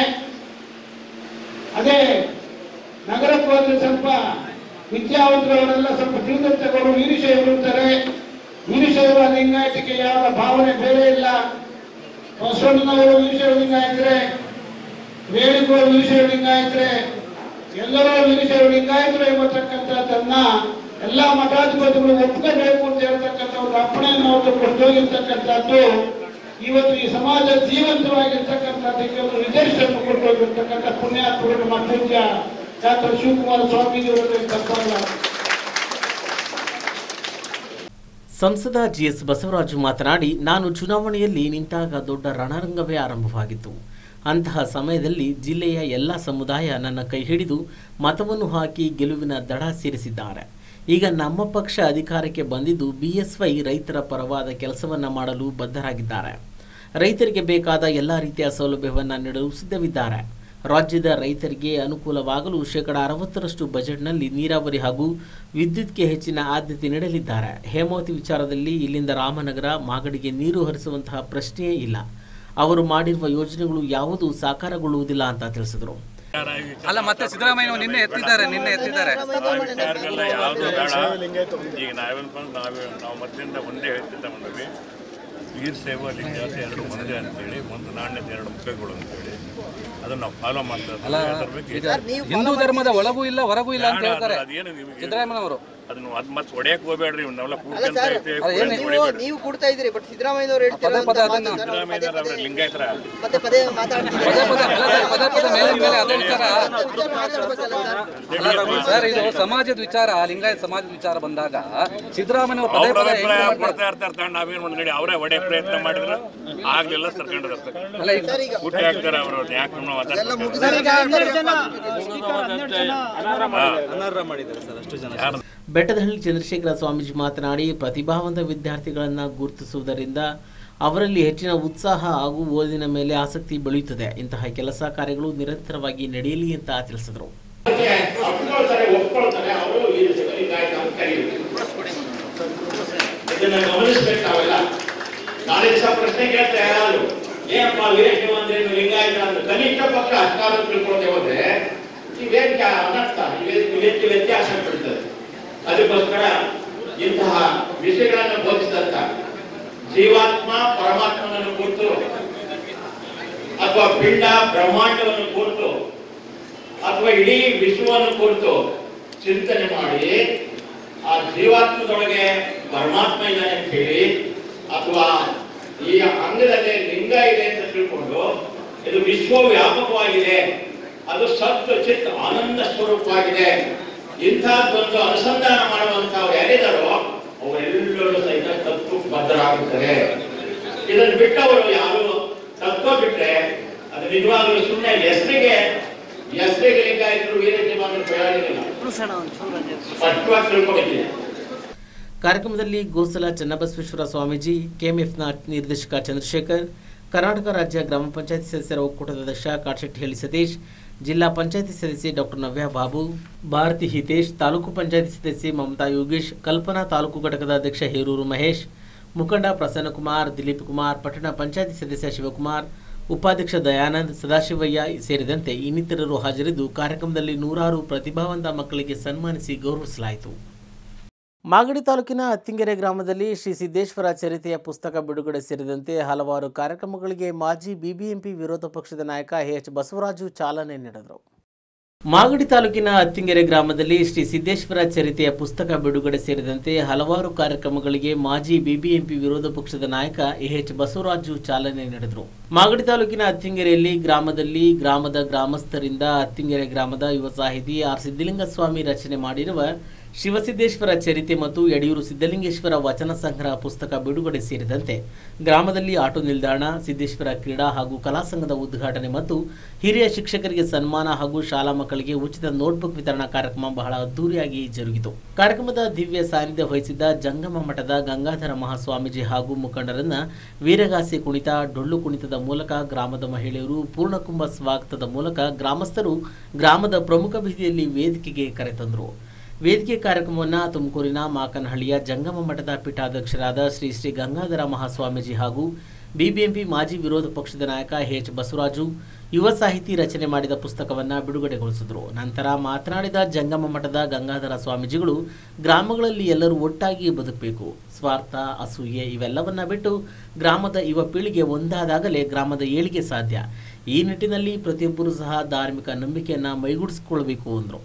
ಅದೇ ನಗರಕ್ಕೆ ಹೋದ್ರೆ ಸ್ವಲ್ಪ ವಿದ್ಯಾವಂತರವರೆಲ್ಲ ಸ್ವಲ್ಪ ತಿಳಿದಂತವರು ವೀರಶೈವರು ಇರ್ತಾರೆ ವೀರಶೈವ ಲಿಂಗಾಯತಕ್ಕೆ ಯಾವ ಭಾವನೆ ಬೇರೆ ಇಲ್ಲ ಬಸವಣ್ಣನವರು ವೀರಶೈವ ಲಿಂಗಾಯತರೆ ರೇಣುಗಳು ವೀರಶೈವ ಲಿಂಗಾಯತರೆ ಎಲ್ಲರೂ ವೀರಶೈವ ಲಿಂಗಾಯತರು ಎಂಬತಕ್ಕಂಥದ್ದನ್ನ ಎಲ್ಲ ಮಠಾಧಿಪತಿಗಳು ಒಪ್ಕೋಬೇಕು ಅಂತ ಹೇಳ್ತಕ್ಕಂಥ ಒಂದು ಅಪ್ಪಣೆಯನ್ನು ಅವರು ಕೊಟ್ಟೋಗಿರ್ತಕ್ಕಂಥದ್ದು ಇವತ್ತು ಈ ಸಮಾಜ ಜೀವಂತವಾಗಿರ್ತಕ್ಕಂಥದ್ದಕ್ಕೆ ಒಂದು ನಿದರ್ಶನ ಕೊಟ್ಟೋಗಿರ್ತಕ್ಕಂಥ ಪುಣ್ಯಾತ್ಮರು ನಮ್ಮ ಪೂಜ್ಯ ಡಾಕ್ಟರ್ ಶಿವಕುಮಾರ ಸ್ವಾಮೀಜಿಯವರಲ್ಲಿ ತಪ್ಪಲ್ಲ ಸಂಸದ ಜಿಎಸ್ ಬಸವರಾಜು ಮಾತನಾಡಿ ನಾನು ಚುನಾವಣೆಯಲ್ಲಿ ನಿಂತಾಗ ದೊಡ್ಡ ರಣರಂಗವೇ ಆರಂಭವಾಗಿತ್ತು ಅಂತಹ ಸಮಯದಲ್ಲಿ ಜಿಲ್ಲೆಯ ಎಲ್ಲ ಸಮುದಾಯ ನನ್ನ ಕೈ ಹಿಡಿದು ಮತವನ್ನು ಹಾಕಿ ಗೆಲುವಿನ ದಡ ಸೇರಿಸಿದ್ದಾರೆ ಈಗ ನಮ್ಮ ಪಕ್ಷ ಅಧಿಕಾರಕ್ಕೆ ಬಂದಿದ್ದು ಬಿಎಸ್ವೈ ರೈತರ ಪರವಾದ ಕೆಲಸವನ್ನ ಮಾಡಲು ಬದ್ಧರಾಗಿದ್ದಾರೆ ರೈತರಿಗೆ ಬೇಕಾದ ಎಲ್ಲ ರೀತಿಯ ಸೌಲಭ್ಯವನ್ನು ನೀಡಲು ಸಿದ್ಧವಿದ್ದಾರೆ ರಾಜ್ಯದ ರೈತರಿಗೆ ಅನುಕೂಲವಾಗಲು ಶೇಕಡ ಅರವತ್ತರಷ್ಟು ಬಜೆಟ್ನಲ್ಲಿ ನೀರಾವರಿ ಹಾಗೂ ವಿದ್ಯುತ್ಗೆ ಹೆಚ್ಚಿನ ಆದ್ಯತೆ ನೀಡಲಿದ್ದಾರೆ ಹೇಮಾವತಿ ವಿಚಾರದಲ್ಲಿ ಇಲ್ಲಿಂದ ರಾಮನಗರ ಮಾಗಡಿಗೆ ನೀರು ಹರಿಸುವಂತಹ ಪ್ರಶ್ನೆಯೇ ಇಲ್ಲ ಅವರು ಮಾಡಿರುವ ಯೋಜನೆಗಳು ಯಾವುದೂ ಸಾಕಾರಗೊಳ್ಳುವುದಿಲ್ಲ ಅಂತ ತಿಳಿಸಿದರು ಅಲ್ಲ ಮತ್ತೆ ಸಿದ್ದರಾಮಯ್ಯ ನಿನ್ನೆ ಎತ್ತಿದ್ದಾರೆ ನಿನ್ನೆ ಎತ್ತಿದ್ದಾರೆ ವಿಚಾರಗಳೆಲ್ಲ ಯಾವುದು ಬೇಡ ಈಗ ನಾವೇನಪ್ಪ ನಾವೇ ನಾವು ಮೊದಲಿಂದ ಒಂದೇ ಹೇಳ್ತಿದ್ದ ಬಂದ್ವಿ ವೀರ ಸೇವಾ ಲಿಂಗಾಯತ ಎರಡು ಒಂದೇ ಅಂತೇಳಿ ಒಂದು ನಾಣ್ಯದ ಎರಡು ಮುಖಗಳು ಅಂತೇಳಿ ಅದನ್ನ ನಾವು ಫಾಲೋ ಮಾಡ್ತಾ ಇದ್ದೀವಿ. ಅಲ್ಲ ಅದ್ರ ಬಗ್ಗೆ ಈಗ ಹಿಂದೂ ಧರ್ಮದ ಒಳಗೂ ಇಲ್ಲ ಹೊರಗೂ ಇಲ್ಲ ಅಂತ ಹೇಳ್ತಾರೆ ಅದೇನು ನಿಮಗೆ ಸಿದ್ದರಾಮಯ್ಯನವರು ಅದನ್ನ ಅದ್ ಮತ್ತೆ ಹೊಡೆಯಕ್ ಹೋಗ್ಬೇಡ್ರಿ ಇವನ್ನೆಲ್ಲ ಕೂಡ್ಕಂತ ಐತೆ ಅಲ್ಲ, ಏನು ಹೊಡೆಯಕ್ ನೀವು- ಹೊಡಿಬೇಡ್ರಿ. ನೀವು ಕೊಡ್ತಾ ಇದ್ದೀರಿ ಬಟ್ ಸಿದ್ದರಾಮಯ್ಯನವರು ಪದೇ ಹೇಳ್ತಾರೆ ಪದೇ ಅದನ್ನ ಸಿದ್ದರಾಮಯ್ಯನವ್ರು ಅವ್ರ ಲಿಂಗಾಯತರ ಮತ್ತೆ ಪದೇ ಮಾತಾಡ್ತಿದ್ದಾರೆ ಪದೇ ಪದೇ ಅಲ್ಲ ಸರ್, ಪದೇ ಪದೇ ಮೇಲೆ ಮೇಲೆ ಅದೇ ವಿಚಾರ ಅಲ್ಲ ಸರ್ ಇದು ಸಮಾಜದ ವಿಚಾರ ಲಿಂಗಾಯತ ಸಮಾಜದ ವಿಚಾರ ಬಂದಾಗ ಸಿದ್ದರಾಮಯ್ಯ ಪದೇ ಅವ್ರ ಪದೇ ಅಭಿಪ್ರಾಯ ಹೆಂಗ್ ಕೊಡ್ತಾ ಇರ್ತಾರೆ ತಗೊಂಡು ನಾವೇನ್ ಮಾಡಿ ನೋಡಿ ಅವರೇ ಹೊಡೆ ಪ್ರಯತ್ನ ಮಾಡಿದ್ರು ಆಗ್ಲಿಲ್ಲ ಸರ್ಕೊಂಡಿರ್ತಾರೆ ಅಲ್ಲ ಈಗ ಹುಟ್ಟಿ ಹಾಕ್ತಾರೆ ಅವರು ಯಾಕೆ ನಾವು ಮಾತಾಡ್ತಾರೆ ಬೆಟ್ಟದಹಳ್ಳಿ ಚಂದ್ರಶೇಖರ ಸ್ವಾಮೀಜಿ ಮಾತನಾಡಿ ಪ್ರತಿಭಾವಂತ ವಿದ್ಯಾರ್ಥಿಗಳನ್ನು ಗುರುತಿಸುವುದರಿಂದ ಅವರಲ್ಲಿ ಹೆಚ್ಚಿನ ಉತ್ಸಾಹ ಹಾಗೂ ಓದಿನ ಮೇಲೆ ಆಸಕ್ತಿ ಬೆಳೆಯುತ್ತದೆ ಇಂತಹ ಕೆಲಸ ಕಾರ್ಯಗಳು ನಿರಂತರವಾಗಿ ನಡೆಯಲಿ ಅಂತ ತಿಳಿಸಿದರು ಅಪ್ಕೊಳ್ತಾರೆ ಒಪ್ಕೊಳ್ತಾರೆ ಅವರು ಈ ಲಿಂಗಾಯತ ಅಂತ ಕರೀತಾರೆ ಇದನ್ನ ಗಮನಿಸ್ಬೇಕು ನಾವೆಲ್ಲ ನಾಳೆ ದಿವಸ ಪ್ರಶ್ನೆ ಕೇಳ್ತಾರೆ ಯಾರಾದ್ರು ಏನಪ್ಪ ವೀರಶೈವ ಅಂದ್ರೆ ಏನು ಲಿಂಗಾಯತ ಅಂತ ಕನಿಷ್ಠ ಪಕ್ಷ ಅಷ್ಟಾರು ತಿಳ್ಕೊಳ್ತೇ ಹೋದ್ರೆ ಇವೇನ್ ಅನರ್ಥ ಇವೇನ್ ವ್ಯತ್ಯಾಸ ಬೀಳ್ತದೆ ಅದಕ್ಕೋಸ್ಕರ ಇಂತಹ ವಿಷಯಗಳನ್ನು ಬೋಧಿಸಿದಂತ ಜೀವಾತ್ಮ ಪರಮಾತ್ಮನನ್ನು ಕುರಿತು ಅಥವಾ ಪಿಂಡ ಬ್ರಹ್ಮಾಂಡವನ್ನು ಕುರಿತು ಅಥವಾ ಇಡೀ ವಿಶ್ವವನ್ನು ಕುರಿತು ಚಿಂತನೆ ಮಾಡಿ ಆ ಜೀವಾತ್ಮದೊಳಗೆ ಪರಮಾತ್ಮ ಇದ್ದಾನೆ ಅಂತ ಹೇಳಿ ಅಥವಾ ಈ ಅಂಗದಲ್ಲಿ ಲಿಂಗ ಇದೆ ಅಂತ ತಿಳ್ಕೊಂಡು ಇದು ವಿಶ್ವವ್ಯಾಪಕವಾಗಿದೆ ಅದು ಸತ್ವ ಚಿತ್ ಆನಂದ ಸ್ವರೂಪವಾಗಿದೆ ಇಂಥದ್ದೊಂದು ಅನುಸಂಧಾನ ಮಾಡುವಂತವ್ರು ಯಾರಿದ್ದಾರೋ ಅವರೆಲ್ಲರೂ ಸಹಿತ ತತ್ವ ಬದ್ಧರಾಗುತ್ತಾರೆ ಇದನ್ನು ಬಿಟ್ಟವರು ಯಾರು ತತ್ವ ಬಿಟ್ರೆ ಅದು ನಿಜವಾಗ್ಲೂ ಸುಮ್ಮನೆ ಹೆಸರಿಗೆ ಹೆಸರಿಗೆ ಲಿಂಗಾಯತರು ವೀರಶೈವ ಅನ್ನೋ ಪ್ರಯೋಜನ ಇಲ್ಲ ಸ್ಪಷ್ಟವಾಗಿ ತಿಳ್ಕೊಬೇಕಿದೆ ಕಾರ್ಯಕ್ರಮದಲ್ಲಿ ಗೋಸಲ ಚನ್ನಬಸವೇಶ್ವರ ಸ್ವಾಮೀಜಿ ಕೆಎಂಎಫ್ನ ನಿರ್ದೇಶಕ ಚಂದ್ರಶೇಖರ್ ಕರ್ನಾಟಕ ರಾಜ್ಯ ಗ್ರಾಮ ಪಂಚಾಯತಿ ಸದಸ್ಯರ ಒಕ್ಕೂಟದ ಅಧ್ಯಕ್ಷ ಕಾಟಶೆಟ್ಟಿಹಳ್ಳಿ ಸತೀಶ್ ಜಿಲ್ಲಾ ಪಂಚಾಯತಿ ಸದಸ್ಯೆ ಡಾಕ್ಟರ್ ನವ್ಯ ಬಾಬು ಭಾರತಿ ಹಿತೇಶ್ ತಾಲೂಕು ಪಂಚಾಯತಿ ಸದಸ್ಯೆ ಮಮತಾ ಯೋಗೇಶ್ ಕಲ್ಪನಾ ತಾಲೂಕು ಘಟಕದ ಅಧ್ಯಕ್ಷ ಹೇರೂರು ಮಹೇಶ್ ಮುಖಂಡ ಪ್ರಸನ್ನಕುಮಾರ್ ದಿಲೀಪ್ ಕುಮಾರ್ ಪಟ್ಟಣ ಪಂಚಾಯತಿ ಸದಸ್ಯ ಶಿವಕುಮಾರ್ ಉಪಾಧ್ಯಕ್ಷ ದಯಾನಂದ್ ಸದಾಶಿವಯ್ಯ ಸೇರಿದಂತೆ ಇನ್ನಿತರರು ಹಾಜರಿದ್ದು ಕಾರ್ಯಕ್ರಮದಲ್ಲಿ ನೂರಾರು ಪ್ರತಿಭಾವಂತ ಮಕ್ಕಳಿಗೆ ಸನ್ಮಾನಿಸಿ ಗೌರವಿಸಲಾಯಿತು ಮಾಗಡಿ ತಾಲೂಕಿನ ಅತ್ತಿಂಗೆರೆ ಗ್ರಾಮದಲ್ಲಿ ಶ್ರೀ ಸಿದ್ದೇಶ್ವರ ಚರಿತೆಯ ಪುಸ್ತಕ ಬಿಡುಗಡೆ ಸೇರಿದಂತೆ ಹಲವಾರು ಕಾರ್ಯಕ್ರಮಗಳಿಗೆ ಮಾಜಿ ಬಿಬಿಎಂಪಿ ವಿರೋಧ ಪಕ್ಷದ ನಾಯಕ ಎಚ್ ಬಸವರಾಜು ಚಾಲನೆ ನೀಡಿದರು ಮಾಗಡಿ ತಾಲೂಕಿನ ಅತ್ತಿಂಗೆರೆ ಗ್ರಾಮದಲ್ಲಿ ಶ್ರೀ ಸಿದ್ದೇಶ್ವರ ಚರಿತೆಯ ಪುಸ್ತಕ ಬಿಡುಗಡೆ ಸೇರಿದಂತೆ ಹಲವಾರು ಕಾರ್ಯಕ್ರಮಗಳಿಗೆ ಮಾಜಿ ಬಿಬಿಎಂಪಿ ವಿರೋಧ ಪಕ್ಷದ ನಾಯಕ ಎಚ್ ಬಸವರಾಜು ಚಾಲನೆ ನೀಡಿದರು ಮಾಗಡಿ ತಾಲೂಕಿನ ಅತ್ತಿಂಗೆರೆಯಲ್ಲಿ ಗ್ರಾಮದಲ್ಲಿ ಗ್ರಾಮದ ಗ್ರಾಮಸ್ಥರಿಂದ ಅತ್ತಿಂಗೆರೆ ಗ್ರಾಮದ ಯುವ ಸಾಹಿತಿ ಆರ್ ಸಿದ್ದಲಿಂಗಸ್ವಾಮಿ ರಚನೆ ಮಾಡಿರುವ ಶಿವಸಿದ್ದೇಶ್ವರ ಚರಿತೆ ಮತ್ತು ಯಡಿಯೂರು ಸಿದ್ದಲಿಂಗೇಶ್ವರ ವಚನ ಸಂಗ್ರಹ ಪುಸ್ತಕ ಬಿಡುಗಡೆ ಸೇರಿದಂತೆ ಗ್ರಾಮದಲ್ಲಿ ಆಟೋ ನಿಲ್ದಾಣ ಸಿದ್ದೇಶ್ವರ ಕ್ರೀಡಾ ಹಾಗೂ ಕಲಾ ಸಂಘದ ಉದ್ಘಾಟನೆ ಮತ್ತು ಹಿರಿಯ ಶಿಕ್ಷಕರಿಗೆ ಸನ್ಮಾನ ಹಾಗೂ ಶಾಲಾ ಮಕ್ಕಳಿಗೆ ಉಚಿತ ನೋಟ್ಬುಕ್ ವಿತರಣಾ ಕಾರ್ಯಕ್ರಮ ಬಹಳ ಅದ್ದೂರಿಯಾಗಿ ಜರುಗಿತು ಕಾರ್ಯಕ್ರಮದ ದಿವ್ಯ ಸಾನ್ನಿಧ್ಯ ವಹಿಸಿದ್ದ ಜಂಗಮ ಮಠದ ಗಂಗಾಧರ ಮಹಾಸ್ವಾಮೀಜಿ ಹಾಗೂ ಮುಖಂಡರನ್ನ ವೀರಗಾಸೆ ಕುಣಿತ ಡೊಳ್ಳು ಕುಣಿತದ ಮೂಲಕ ಗ್ರಾಮದ ಮಹಿಳೆಯರು ಪೂರ್ಣಕುಂಭ ಸ್ವಾಗತದ ಮೂಲಕ ಗ್ರಾಮಸ್ಥರು ಗ್ರಾಮದ ಪ್ರಮುಖ ಬೀದಿಯಲ್ಲಿ ವೇದಿಕೆಗೆ ಕರೆತಂದರು ವೇದಿಕೆ ಕಾರ್ಯಕ್ರಮವನ್ನು ತುಮಕೂರಿನ ಮಾಕನಹಳ್ಳಿಯ ಜಂಗಮ ಮಠದ ಪೀಠಾಧ್ಯಕ್ಷರಾದ ಶ್ರೀ ಶ್ರೀ ಗಂಗಾಧರ ಮಹಾಸ್ವಾಮೀಜಿ ಹಾಗೂ ಬಿಬಿಎಂಪಿ ಮಾಜಿ ವಿರೋಧ ಪಕ್ಷದ ನಾಯಕ ಎಚ್ ಬಸವರಾಜು ಯುವ ಸಾಹಿತಿ ರಚನೆ ಮಾಡಿದ ಪುಸ್ತಕವನ್ನು ಬಿಡುಗಡೆಗೊಳಿಸಿದರು ನಂತರ ಮಾತನಾಡಿದ ಜಂಗಮ ಮಠದ ಗಂಗಾಧರ ಸ್ವಾಮೀಜಿಗಳು ಗ್ರಾಮಗಳಲ್ಲಿ ಎಲ್ಲರೂ ಒಟ್ಟಾಗಿ ಬದುಕಬೇಕು ಸ್ವಾರ್ಥ ಅಸೂಯೆ ಇವೆಲ್ಲವನ್ನ ಬಿಟ್ಟು ಗ್ರಾಮದ ಯುವ ಪೀಳಿಗೆ ಒಂದಾದಾಗಲೇ ಗ್ರಾಮದ ಏಳಿಗೆ ಸಾಧ್ಯ ಈ ನಿಟ್ಟಿನಲ್ಲಿ ಪ್ರತಿಯೊಬ್ಬರೂ ಸಹ ಧಾರ್ಮಿಕ ನಂಬಿಕೆಯನ್ನು ಮೈಗೂಡಿಸಿಕೊಳ್ಳಬೇಕು ಅಂದರು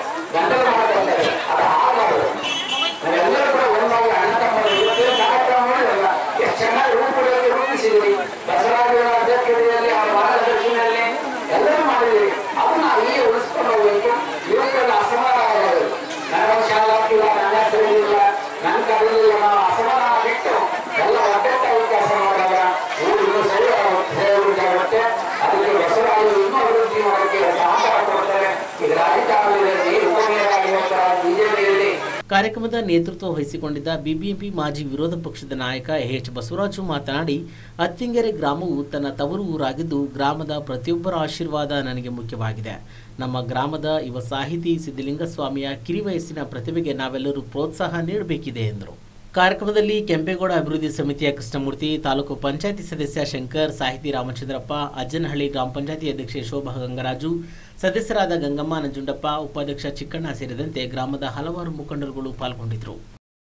ಚೆನ್ನಾಗಿ ರೂಪುರೇಖೆ ರೂಪಿಸಿದ್ರಿ ಬಸವರಾಜರ ಅಧ್ಯಕ್ಷತೆಯಲ್ಲಿ ಅವರ ಮಾರ್ಗದರ್ಶನದಲ್ಲಿ ಎಲ್ಲರೂ ಮಾಡಿದ್ರಿ ಅದನ್ನ ಅಲ್ಲಿಯೇ ಉಳಿಸ್ಕೊಂಡು ಹೋಗ್ಬೇಕು ಯುವಕರಲ್ಲಿ ಅಸಮಾಧಾನ ಆಗೋದು ನನ್ನ ಶಾಲಾ ಹಾಕಿಲ್ಲ ನನ್ನ ಹೆಸರಿಲ್ಲ ನನ್ನ ಕರೀಲಿಲ್ಲ ನಾವು ಅಸಮಾಧಾನ ಬಿಟ್ಟು ಎಲ್ಲ ಒಗ್ಗಟ್ಟಾಗಿ ಕೆಲಸ ಮಾಡಿದಾಗ ಊರಿಗೂ ಸರಿ ಆಗುತ್ತೆ ಅದಕ್ಕೆ ಬಸವರಾಜರು ಇನ್ನೂ ಅಭಿವೃದ್ಧಿ ಮಾಡೋಕ್ಕೆ ಸಹಕಾರ ಕೊಡ್ತಾರೆ ಈಗ ರಾಜಕಾರಣದಲ್ಲಿ ಉಪಮೇಯರ್ ಆಗಿರ್ತಾರೆ ಬಿಜೆಪಿಯಲ್ಲಿ ಕಾರ್ಯಕ್ರಮದ ನೇತೃತ್ವ ವಹಿಸಿಕೊಂಡಿದ್ದ ಬಿಬಿಎಂಪಿ ಮಾಜಿ ವಿರೋಧ ಪಕ್ಷದ ನಾಯಕ ಎಚ್ ಬಸವರಾಜು ಮಾತನಾಡಿ ಅತ್ತಿಂಗೆರೆ ಗ್ರಾಮವು ತನ್ನ ತವರು ಊರಾಗಿದ್ದು ಗ್ರಾಮದ ಪ್ರತಿಯೊಬ್ಬರ ಆಶೀರ್ವಾದ ನನಗೆ ಮುಖ್ಯವಾಗಿದೆ ನಮ್ಮ ಗ್ರಾಮದ ಯುವ ಸಾಹಿತಿ ಸಿದ್ದಲಿಂಗಸ್ವಾಮಿಯ ಕಿರಿವಯಸ್ಸಿನ ಪ್ರತಿಭೆಗೆ ನಾವೆಲ್ಲರೂ ಪ್ರೋತ್ಸಾಹ ನೀಡಬೇಕಿದೆ ಎಂದರು ಕಾರ್ಯಕ್ರಮದಲ್ಲಿ ಕೆಂಪೇಗೌಡ ಅಭಿವೃದ್ಧಿ ಸಮಿತಿಯ ಕೃಷ್ಣಮೂರ್ತಿ ತಾಲೂಕು ಪಂಚಾಯತಿ ಸದಸ್ಯ ಶಂಕರ್ ಸಾಹಿತಿ ರಾಮಚಂದ್ರಪ್ಪ ಅಜ್ಜನಹಳ್ಳಿ ಗ್ರಾಮ ಪಂಚಾಯತಿ ಅಧ್ಯಕ್ಷೆ ಶೋಭಾ ಗಂಗರಾಜು ಸದಸ್ಯರಾದ ಗಂಗಮ್ಮ ನಂಜುಂಡಪ್ಪ ಉಪಾಧ್ಯಕ್ಷ ಚಿಕ್ಕಣ್ಣ ಸೇರಿದಂತೆ ಗ್ರಾಮದ ಹಲವಾರು ಮುಖಂಡರುಗಳು ಪಾಲ್ಗೊಂಡಿದ್ದರು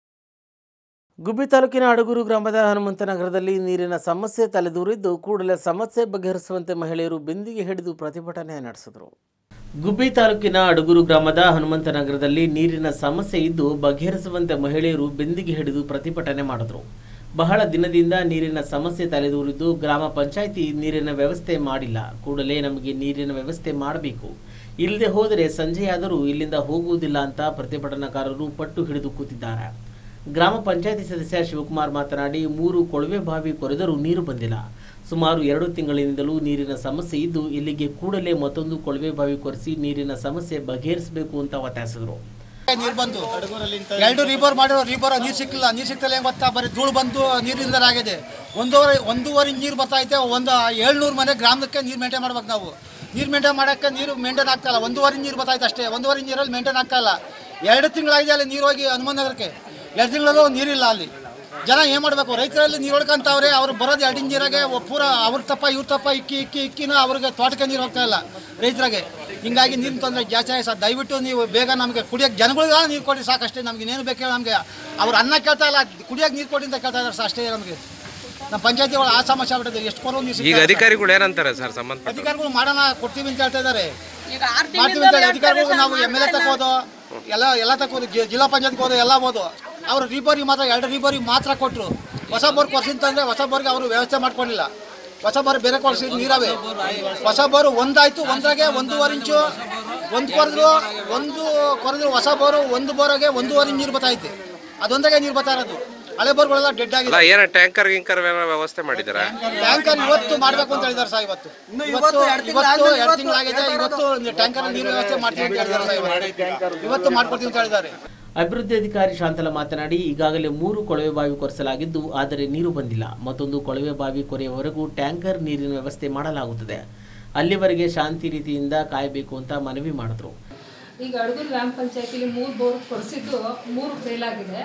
ಗುಬ್ಬಿ ತಾಲೂಕಿನ ಅಡಗೂರು ಗ್ರಾಮದ ಹನುಮಂತನಗರದಲ್ಲಿ ನೀರಿನ ಸಮಸ್ಯೆ ತಲೆದೂರಿದ್ದು ಕೂಡಲೇ ಸಮಸ್ಯೆ ಬಗೆಹರಿಸುವಂತೆ ಮಹಿಳೆಯರು ಬೆಂದಿಗೆ ಹಿಡಿದು ಪ್ರತಿಭಟನೆ ನಡೆಸಿದರು ಗುಬ್ಬಿ ತಾಲೂಕಿನ ಅಡಗೂರು ಗ್ರಾಮದ ಹನುಮಂತನಗರದಲ್ಲಿ ನೀರಿನ ಸಮಸ್ಯೆ ಇದ್ದು ಬಗೆಹರಿಸುವಂತೆ ಮಹಿಳೆಯರು ಬೆಂದಿಗೆ ಹಿಡಿದು ಪ್ರತಿಭಟನೆ ಮಾಡಿದರು ಬಹಳ ದಿನದಿಂದ ನೀರಿನ ಸಮಸ್ಯೆ ತಲೆದೂರಿದ್ದು ಗ್ರಾಮ ಪಂಚಾಯಿತಿ ನೀರಿನ ವ್ಯವಸ್ಥೆ ಮಾಡಿಲ್ಲ ಕೂಡಲೇ ನಮಗೆ ನೀರಿನ ವ್ಯವಸ್ಥೆ ಮಾಡಬೇಕು ಇಲ್ಲದೆ ಹೋದರೆ ಸಂಜೆಯಾದರೂ ಇಲ್ಲಿಂದ ಹೋಗುವುದಿಲ್ಲ ಅಂತ ಪ್ರತಿಭಟನಾಕಾರರು ಪಟ್ಟು ಹಿಡಿದು ಕೂತಿದ್ದಾರೆ ಗ್ರಾಮ ಪಂಚಾಯತಿ ಸದಸ್ಯ ಶಿವಕುಮಾರ್ ಮಾತನಾಡಿ ಮೂರು ಕೊಳವೆ ಬಾವಿ ಕೊರೆದರೂ ನೀರು ಬಂದಿಲ್ಲ ಸುಮಾರು ಎರಡು ತಿಂಗಳಿನಿಂದಲೂ ನೀರಿನ ಸಮಸ್ಯೆ ಇದ್ದು ಇಲ್ಲಿಗೆ ಕೂಡಲೇ ಮತ್ತೊಂದು ಕೊಳವೆ ಬಾವಿ ಕೊರೆಸಿ ನೀರಿನ ಸಮಸ್ಯೆ ಬಗೆಹರಿಸಬೇಕು ಅಂತ ಒತ್ತಾಯಿಸಿದರು ನೀರು ಬಂದು ಎರಡು ರಿಬೋರ್ ಮಾಡಿರೋ ರಿಬೋರ್ ನೀರು ಸಿಕ್ಕಿಲ್ಲ ನೀರು ಸಿಕ್ತಲ್ಲ ಹೆಂಗ್ ಗೊತ್ತಾ ಬರೀ ಧೂಳು ಬಂದು ನೀರು ಇಲ್ದರ ಆಗಿದೆ ಒಂದೂವರೆ ಒಂದೂವರೆ ನೀರು ಬರ್ತಾ ಐತೆ ಒಂದು ಏಳ್ನೂರು ಮನೆ ಗ್ರಾಮಕ್ಕೆ ನೀರು ಮೇಂಟೈನ್ ಮಾಡ್ಬೇಕು ನಾವು ನೀರು ಮೇಂಟೈನ್ ಮಾಡೋಕ್ಕೆ ನೀರು ಮೇಂಟೈನ್ ಆಗ್ತಾಯಿಲ್ಲ ಒಂದೂವರೆ ನೀರು ಬರ್ತಾಯ್ತು ಅಷ್ಟೇ ಒಂದೂವರೆ ನೀರಲ್ಲಿ ಮೇಂಟೈನ್ ಆಗ್ತಾಯಿಲ್ಲ ಎರಡು ತಿಂಗಳಾಗಿದೆ ಅಲ್ಲಿ ನೀರು ಹೋಗಿ ಹನುಮನ್ ನಗರಕ್ಕೆ ಎರಡು ತಿಂಗಳಲ್ಲೂ ನೀರಿಲ್ಲ ಅಲ್ಲಿ ಜನ ಏನು ಮಾಡಬೇಕು ರೈತರಲ್ಲಿ ನೀರು ಹೊಡ್ಕೊಂತವ್ರೆ ಅವ್ರು ಬರೋದು ಎರಡು ನೀರಾಗೆ ಪೂರ ಅವ್ರ ತಪ್ಪ ಇವ್ರ ತಪ್ಪ ಇಕ್ಕಿ ಇಕ್ಕಿ ಇಕ್ಕಿನ ಅವ್ರಿಗೆ ತೋಟಕ್ಕೆ ನೀರು ಹೋಗ್ತಾ ಇಲ್ಲ ರೈತರಿಗೆ ಹಿಂಗಾಗಿ ನೀರಿನ ತೊಂದರೆ ಜಾಸ್ತಿ ಆಗಿದೆ ಸರ್ ದಯವಿಟ್ಟು ನೀವು ಬೇಗ ನಮಗೆ ಕುಡಿಯೋಕ್ಕೆ ಜನಗಳಿಗೆ ನೀರು ಕೊಡಿ ಸಾಕಷ್ಟೇ ನಮ್ಗೆ ಇನ್ನೇನು ಬೇಕು ನಮಗೆ ಅವ್ರು ಅನ್ನ ಕೇಳ್ತಾ ಇಲ್ಲ ಕುಡಿಯೋಕೆ ನೀರು ಕೊಡಿ ಅಂತ ಕೇಳ್ತಾ ಇದ್ದಾರೆ ಸರ್ ಅಷ್ಟೇ ನಮಗೆ ನಮ್ಮ ಪಂಚಾಯತಿ ಒಳಗೆ ಆ ಸಮಸ್ಯೆ ಆಗ್ಬಿಟ್ಟಿದೆ ಎಷ್ಟು ಕೊರೋ ನೀರು ಈಗ ಸಿಗ್ತಾ ಇಲ್ಲ. ಅಧಿಕಾರಿಗಳು ಏನಂತಾರೆ ಸರ್ ಸಂಬಂಧ ಅಧಿಕಾರಿಗಳು ಮಾಡೋಣ ಕೊಡ್ತೀವಿ ಅಂತ ಹೇಳ್ತಾ ಇದ್ದಾರೆ ಮಾಡ್ತೀವಿ ಅಂತ ಹೇಳಿ ಅಧಿಕಾರಿಗಳು ನಾವು ಎಮ್ ಎಲ್ ಎ ತಗೋದು ಎಲ್ಲ ಎಲ್ಲ ತಗೋದು ಜಿ- ಜಿಲ್ಲಾ ಪಂಚಾಯತ್ಗೆ ಹೋದು ಎಲ್ಲ ಹೋದು ಅವರು ರಿಬೋರಿ ಮಾತ್ರ ಎರಡು ರಿಬೋರಿ ಮಾತ್ರ ಕೊಟ್ಟರು ಹೊಸ ಬೋರ್ ಕೊಡ್ಸಿಂತಂದ್ರೆ ಹೊಸ ಬೋರ್ಗೆ ಅವರು ವ್ಯವಸ್ಥೆ ಮಾಡ್ಕೊಂಡಿಲ್ಲ ಹೊಸ ಬೋರ್ ಬೇರೆ ಕೊಡ್ಸಿ ನೀರವೆ ಹೊಸ ಬೋರು ಒಂದಾಯ್ತು ಒಂದ್ರಾಗೆ ಒಂದೂವರೆ ಇಂಚು ಒಂದು ಕೊರೆದ್ರು ಒಂದು ಕೊರೆದ್ರು ಹೊಸ ಬೋರು ಒಂದು ಬೋರಾಗೆ ಒಂದೂವರೆ ನೀರು ಬತ್ತೈತೆ ಅದೊಂದಾಗೆ ನೀರು ಬರ್ತಾ ಇರೋದು ಹಳೆ ಬೋರ್ಗಳೆಲ್ಲ ಡೆಡ್ ಆಗಿದೆ ಅಲ್ಲ ಏನ ಟ್ಯಾಂಕರ್ ಗಿಂಕರ್ ಏನೋ ವ್ಯವಸ್ಥೆ ಮಾಡಿದಾರ ಟ್ಯಾಂಕರ್ ಇವತ್ತು ಮಾಡಬೇಕು ಅಂತ ಹೇಳಿದಾರೆ ಸರ್ ಇವತ್ತು ಇವತ್ತು ಇವತ್ತು ಎರಡು ತಿಂಗಳಾಗಿದೆ ಇವತ್ತು ಟ್ಯಾಂಕರ್ ನೀರು ವ್ಯವಸ್ಥೆ ಮಾಡ್ತೀವಿ ಅಂತ ಹೇಳಿದಾರೆ ಸರ್ ಇವತ್ತು. ಇವತ್ತು ಮಾಡ್ಕೊಡ್ತೀವಿ ಅಂತ ಹೇಳಿದ್ದಾರೆ ಅಭಿವೃದ್ಧಿ ಅಧಿಕಾರಿ ಶಾಂತಲ ಮಾತನಾಡಿ ಈಗಾಗಲೇ ಮೂರು ಕೊಳವೆ ಬಾವಿ ಕೊರೆಸಲಾಗಿದ್ದು ಆದರೆ ನೀರು ಬಂದಿಲ್ಲ ಮತ್ತೊಂದು ಕೊಳವೆ ಬಾವಿ ಕೊರೆಯುವವರೆಗೂ ಟ್ಯಾಂಕರ್ ನೀರಿನ ವ್ಯವಸ್ಥೆ ಮಾಡಲಾಗುತ್ತದೆ ಅಲ್ಲಿವರೆಗೆ ಶಾಂತಿ ರೀತಿಯಿಂದ ಕಾಯಬೇಕು ಅಂತ ಮನವಿ ಮಾಡಿದ್ರು ಈಗ ಅಡಗೂರು ಗ್ರಾಮ ಪಂಚಾಯತಿಲಿ ಮೂರು ಬೋರ್ ಕೊರೆಸಿದ್ದು ಮೂರು ಫೇಲ್ ಆಗಿದೆ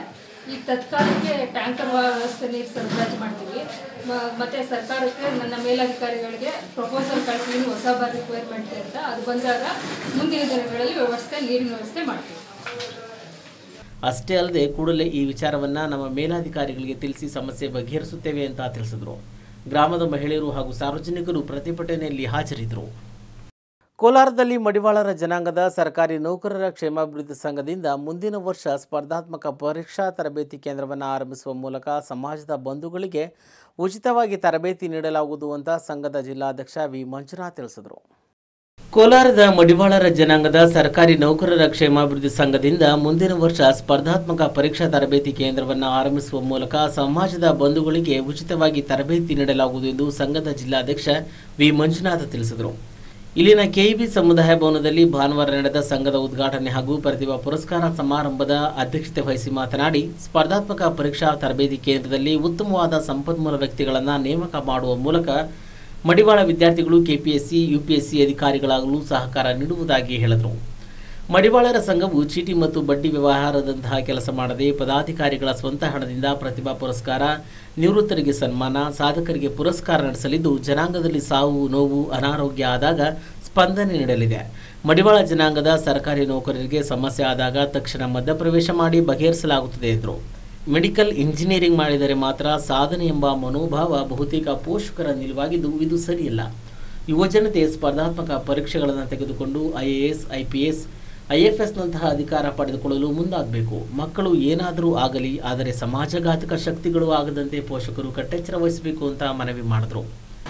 ಈಗ ತತ್ಕಾಲಕ್ಕೆ ಟ್ಯಾಂಕರ್ ವ್ಯವಸ್ಥೆ ನೀರು ಸರಬರಾಜು ಮಾಡ್ತೀವಿ ಮ- ಮತ್ತೆ ಸರ್ಕಾರಕ್ಕೆ ನನ್ನ ಮೇಲಧಿಕಾರಿಗಳಿಗೆ ಪ್ರಪೋಸಲ್ ಕಳಿಸಿ ಇನ್ನು ಹೊಸ ಬಾರ್ ರಿಕ್ವೈರ್ಮೆಂಟ್ ಅಂತ ಅದು ಬಂದಾಗ ಮುಂದಿನ ದಿನಗಳಲ್ಲಿ ವ್ಯವಸ್ಥೆ ನೀರಿನ ವ್ಯವಸ್ಥೆ ಮಾಡ್ತೀವಿ ಅಷ್ಟೇ ಅಲ್ಲದೆ ಕೂಡಲೇ ಈ ವಿಚಾರವನ್ನು ನಮ್ಮ ಮೇಲಾಧಿಕಾರಿಗಳಿಗೆ ತಿಳಿಸಿ ಸಮಸ್ಯೆ ಬಗೆಹರಿಸುತ್ತೇವೆ ಅಂತ ತಿಳಿಸಿದರು ಗ್ರಾಮದ ಮಹಿಳೆಯರು ಹಾಗೂ ಸಾರ್ವಜನಿಕರು ಪ್ರತಿಭಟನೆಯಲ್ಲಿ ಹಾಜರಿದ್ದರು ಕೋಲಾರದಲ್ಲಿ ಮಡಿವಾಳರ ಜನಾಂಗದ ಸರ್ಕಾರಿ ನೌಕರರ ಕ್ಷೇಮಾಭಿವೃದ್ಧಿ ಸಂಘದಿಂದ ಮುಂದಿನ ವರ್ಷ ಸ್ಪರ್ಧಾತ್ಮಕ ಪರೀಕ್ಷಾ ತರಬೇತಿ ಕೇಂದ್ರವನ್ನು ಆರಂಭಿಸುವ ಮೂಲಕ ಸಮಾಜದ ಬಂಧುಗಳಿಗೆ ಉಚಿತವಾಗಿ ತರಬೇತಿ ನೀಡಲಾಗುವುದು ಅಂತ ಸಂಘದ ಜಿಲ್ಲಾಧ್ಯಕ್ಷ ವಿ ಮಂಜುನಾಥ್ ತಿಳಿಸಿದರು ಕೋಲಾರದ ಮಡಿವಾಳರ ಜನಾಂಗದ ಸರ್ಕಾರಿ ನೌಕರರ ಕ್ಷೇಮಾಭಿವೃದ್ಧಿ ಸಂಘದಿಂದ ಮುಂದಿನ ವರ್ಷ ಸ್ಪರ್ಧಾತ್ಮಕ ಪರೀಕ್ಷಾ ತರಬೇತಿ ಕೇಂದ್ರವನ್ನು ಆರಂಭಿಸುವ ಮೂಲಕ ಸಮಾಜದ ಬಂಧುಗಳಿಗೆ ಉಚಿತವಾಗಿ ತರಬೇತಿ ನೀಡಲಾಗುವುದು ಎಂದು ಸಂಘದ ಜಿಲ್ಲಾಧ್ಯಕ್ಷ ವಿ ಮಂಜುನಾಥ್ ತಿಳಿಸಿದರು ಇಲ್ಲಿನ ಕೆಇಬಿ ಸಮುದಾಯ ಭವನದಲ್ಲಿ ಭಾನುವಾರ ನಡೆದ ಸಂಘದ ಉದ್ಘಾಟನೆ ಹಾಗೂ ಪ್ರತಿಭಾ ಪುರಸ್ಕಾರ ಸಮಾರಂಭದ ಅಧ್ಯಕ್ಷತೆ ವಹಿಸಿ ಮಾತನಾಡಿ ಸ್ಪರ್ಧಾತ್ಮಕ ಪರೀಕ್ಷಾ ತರಬೇತಿ ಕೇಂದ್ರದಲ್ಲಿ ಉತ್ತಮವಾದ ಸಂಪನ್ಮೂಲ ವ್ಯಕ್ತಿಗಳನ್ನು ನೇಮಕ ಮಾಡುವ ಮೂಲಕ ಮಡಿವಾಳ ವಿದ್ಯಾರ್ಥಿಗಳು ಕೆಪಿಎಸ್ಸಿ ಯುಪಿಎಸ್ಸಿ ಅಧಿಕಾರಿಗಳಾಗಲು ಸಹಕಾರ ನೀಡುವುದಾಗಿ ಹೇಳಿದರು ಮಡಿವಾಳರ ಸಂಘವು ಚೀಟಿ ಮತ್ತು ಬಡ್ಡಿ ವ್ಯವಹಾರದಂತಹ ಕೆಲಸ ಮಾಡದೆ ಪದಾಧಿಕಾರಿಗಳ ಸ್ವಂತ ಹಣದಿಂದ ಪ್ರತಿಭಾ ಪುರಸ್ಕಾರ ನಿವೃತ್ತರಿಗೆ ಸನ್ಮಾನ ಸಾಧಕರಿಗೆ ಪುರಸ್ಕಾರ ನಡೆಸಲಿದ್ದು ಜನಾಂಗದಲ್ಲಿ ಸಾವು ನೋವು ಅನಾರೋಗ್ಯ ಆದಾಗ ಸ್ಪಂದನೆ ನೀಡಲಿದೆ ಮಡಿವಾಳ ಜನಾಂಗದ ಸರ್ಕಾರಿ ನೌಕರರಿಗೆ ಸಮಸ್ಯೆ ಆದಾಗ ತಕ್ಷಣ ಮಧ್ಯಪ್ರವೇಶ ಮಾಡಿ ಬಗೆಹರಿಸಲಾಗುತ್ತದೆ ಎಂದರು ಮೆಡಿಕಲ್ ಇಂಜಿನಿಯರಿಂಗ್ ಮಾಡಿದರೆ ಮಾತ್ರ ಸಾಧನೆ ಎಂಬ ಮನೋಭಾವ ಬಹುತೇಕ ಪೋಷಕರ ನಿಲುವಾಗಿದ್ದು ಇದು ಸರಿಯಲ್ಲ ಯುವಜನತೆ ಸ್ಪರ್ಧಾತ್ಮಕ ಪರೀಕ್ಷೆಗಳನ್ನು ತೆಗೆದುಕೊಂಡು ಐಎಎಸ್ ಐಪಿಎಸ್ ಐಎಫ್ಎಸ್ನಂತಹ ಅಧಿಕಾರ ಪಡೆದುಕೊಳ್ಳಲು ಮುಂದಾಗಬೇಕು ಮಕ್ಕಳು ಏನಾದರೂ ಆಗಲಿ ಆದರೆ ಸಮಾಜಘಾತಕ ಶಕ್ತಿಗಳು ಆಗದಂತೆ ಪೋಷಕರು ಕಟ್ಟೆಚ್ಚರ ವಹಿಸಬೇಕು ಅಂತ ಮನವಿ ಮಾಡಿದರು